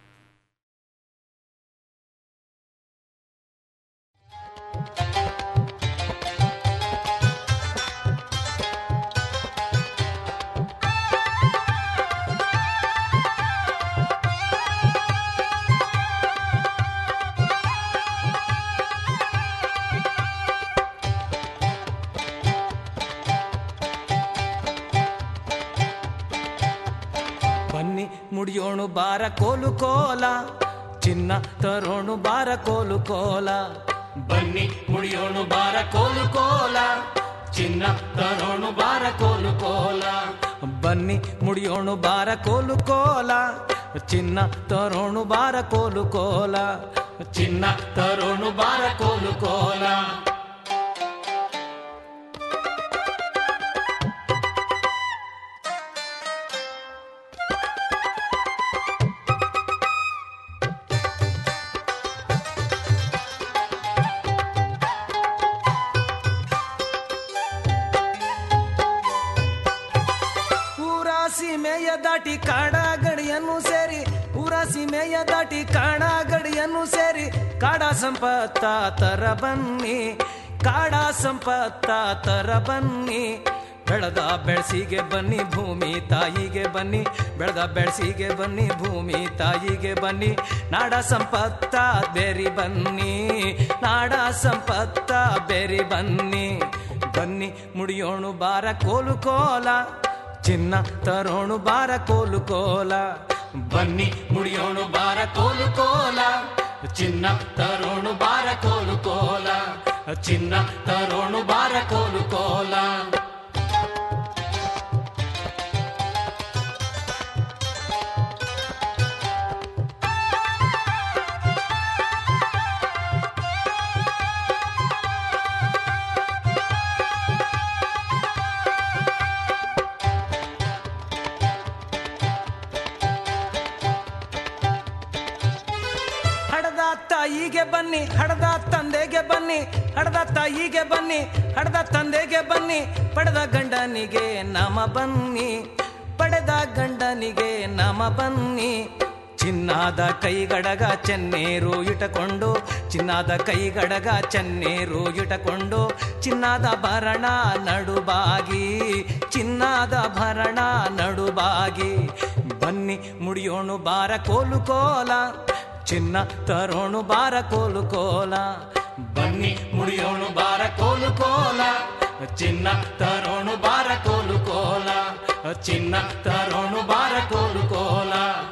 ಬನ್ನಿ ಮುಡಿಯೋಣು ಬಾರ ಕೋಲು ಕೋಲ ಚಿನ್ನ ತರೋಣು ಬಾರ ಕೋಲು ಕೋಲ ಬನ್ನಿ ಮುಡಿಯೋಣು ಬಾರ ಕೋಲು ಕೋಲ ಚಿನ್ನ ತರೋಣು ಬಾರ ಕೋಲು ಕೋಲ ಬನ್ನಿ ಮುಡಿಯೋಣು ಬಾರ ಕೋಲು ಕೋಲ ಚಿನ್ನ ತರೋಣು ಬಾರ ಕೋಲು ಕೋಲ ಚಿನ್ನ ತರೋಣು ಬಾರ ಕೋಲು ಕೋಲ ಊರ ಸೀಮೆಯ ದಾಟಿ ಕಾಡ ಗಡಿಯನ್ನು ಸೇರಿ ಊರ ಸೀಮೆಯ ದಾಟಿ ಕಾಡ ಗಡಿಯನ್ನು ಸೇರಿ ಕಾಡ ಸಂಪತ್ತ ತರ ಬನ್ನಿ ಕಾಡ ಸಂಪತ್ತ ತರ ಬನ್ನಿ ಬೆಳೆದ ಬೆಳಸಿಗೆ ಬನ್ನಿ ಭೂಮಿ ತಾಯಿಗೆ ಬನ್ನಿ ಬೆಳೆದ ಬೆಳಸಿಗೆ ಬನ್ನಿ ಭೂಮಿ ತಾಯಿಗೆ ಬನ್ನಿ ನಾಡ ಸಂಪತ್ತ ಬೇರಿ ಬನ್ನಿ ನಾಡ ಸಂಪತ್ತ ಬೇರಿ ಬನ್ನಿ ಬನ್ನಿ ಮುಡಿಯೋಣು ಬಾರ ಕೋಲು ಕೋಲ ಚಿನ್ನ ತರೋಣು ಬಾರ ಕೋಲು ಕೋಲ ಬನ್ನಿ ಮುಡಿಯೋಣು ಬಾರ ಕೋಲು ಕೋಲ ಚಿನ್ನ ತರೋಣು ಬಾರ ಕೋಲು ಕೋಲ ಚಿನ್ನ ತರೋಣು ಬಾರ ಕೋಲು ಕೋಲ ಹಡದ ತಾಯಿಗೆ ಬನ್ನಿ ಹಡದ ತಂದೆಗೆ ಬನ್ನಿ ಹಡದ ತಾಯಿಗೆ ಬನ್ನಿ ಹಡದ ತಂದೆಗೆ ಬನ್ನಿ ಪಡೆದ ಗಂಡನಿಗೆ ನಮ ಬನ್ನಿ ಪಡೆದ ಗಂಡನಿಗೆ ನಮ ಬನ್ನಿ ಚಿನ್ನಾದ ಕೈಗಡಗ ಚೆನ್ನೇರು ಇಟಕೊಂಡು ಚಿನ್ನಾದ ಕೈಗಡಗ ಚೆನ್ನೇರು ಇಟಕೊಂಡು ಚಿನ್ನದ ಭರಣ ನಡುಬಾಗಿ ಚಿನ್ನದ ಭರಣ ನಡುಬಾಗಿ ಬನ್ನಿ ಮುಡಿಯೋಣು ಬಾರ ಕೋಲು ಕೋಲ ಚಿನ್ನ ತರೋಣು ಬಾರ ಕೋಲು ಕೋಲ ಬನ್ನಿ ಮುಡಿಯೋಣು ಬಾರ ಕೋಲು ಕೋಲ ಚಿನ್ನ ತರೋಣು ಬಾರ ಕೋಲು ಕೋಲ ಚಿನ್ನ ತರೋಣು ಬಾರ ಕೋಲು ಕೋಲ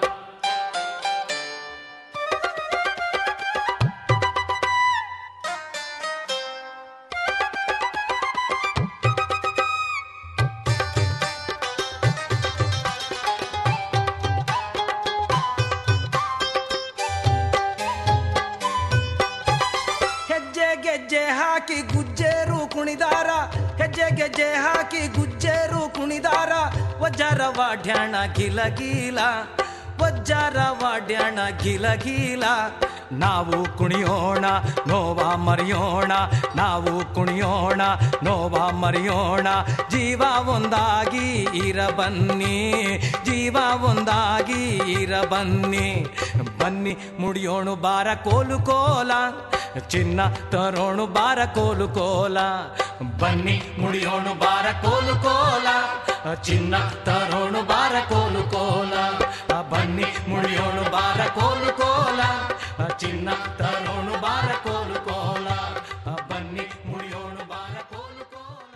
ಹೆಜ್ಜೆ ಗೆಜ್ಜೆ ಹಾಕಿ ಗುಜ್ಜೇರು ಕುಣಿದಾರ ಹೆಜ್ಜೆ ಗೆಜ್ಜೆ ಹಾಕಿ ಗುಜ್ಜೇರು ಕುಣಿದಾರ ವಜ್ಜಾರ ವಾಡ್ಯಾಣ ಗಿಲ ಗೀಲ ವಜ್ಜಾರ ವಾಡ್ಯಾಣ ಗಿಲ ಗೀಲ ನಾವು ಕುಣಿಯೋಣ ನೋವ ಮರೆಯೋಣ ನಾವು ಕುಣಿಯೋಣ ನೋವ ಮರೆಯೋಣ ಜೀವ ಒಂದಾಗಿ ಇರ ಬನ್ನಿ ಜೀವ ಒಂದಾಗಿ ಇರ ಬನ್ನಿ ಬನ್ನಿ ಮುಡಿಯೋಣು ಬಾರ ಕೋಲು ಕೋಲ ಚಿನ್ನ ತರೋಣು ಬಾರ ಕೋಲು ಕೋಲ ಬನ್ನಿ ಮುಡಿಯೋಣು ಬಾರ ಕೋಲು ಕೋಲ ಚಿನ್ನ ತರೋಣು ಬಾರ ಕೋಲು ಕೋಲ ಬನ್ನಿ ಮುಡಿಯೋಣು ಬಾರ ಕೋಲು ಕೋಲ ಚಿನ್ನ ತರೋಣು ಬಾರ ಕೋಲು ಕೋಲ ಬನ್ನಿ ಮುಡಿಯೋಣು ಬಾರ ಕೋಲು ಕೋಲ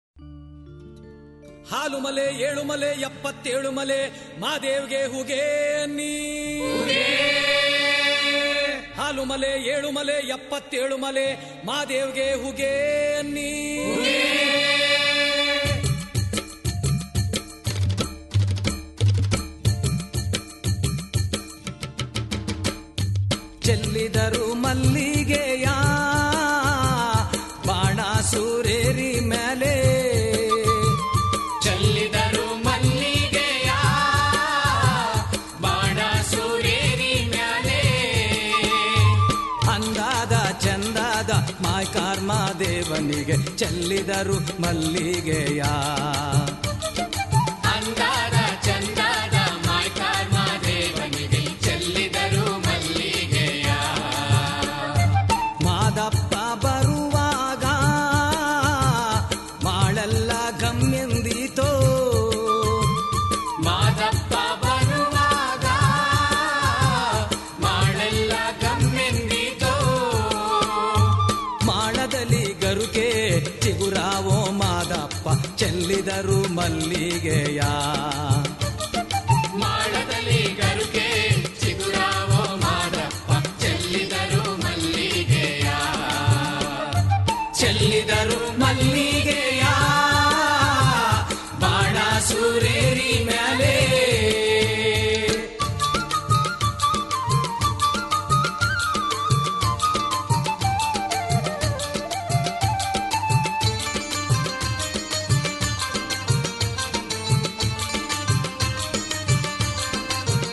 ಹಾಲು ಮಲೆ ಏಳು ಮಲೆ ಎಪ್ಪತ್ತೇಳು ಮಲೆ ಮಾದೇವ್ಗೆ ಹುಗೆ ನೀ ಹಾಲು ಮಲೆ ಏಳು ಮಲೆ ಎಪ್ಪತ್ತೇಳು ಮಲೆ ಮಾದೇವ್ಗೆ ಹುಗೆ ನೀ ಚೆಲ್ಲಿದರು ಮಲ್ಲಿಗೆಯ ಬಾಣ ಸೂರೇರಿ ಮೇಲೆ ಚೆಲ್ಲಿದರು ಮಲ್ಲಿಗೆಯ ಬಾಣ ಸೂರೇರಿ ಮೇಲೆ ಅಂದಾದ ಚಂದಾದ ಮಾಯ್ಕಾರ್ಮ ದೇವನಿಗೆ ಚೆಲ್ಲಿದರು ಮಲ್ಲಿಗೆಯ ಅಂದಾದ ಚಂದಾದ ಮುಡಿದರು ಮಲ್ಲಿಗೆಯ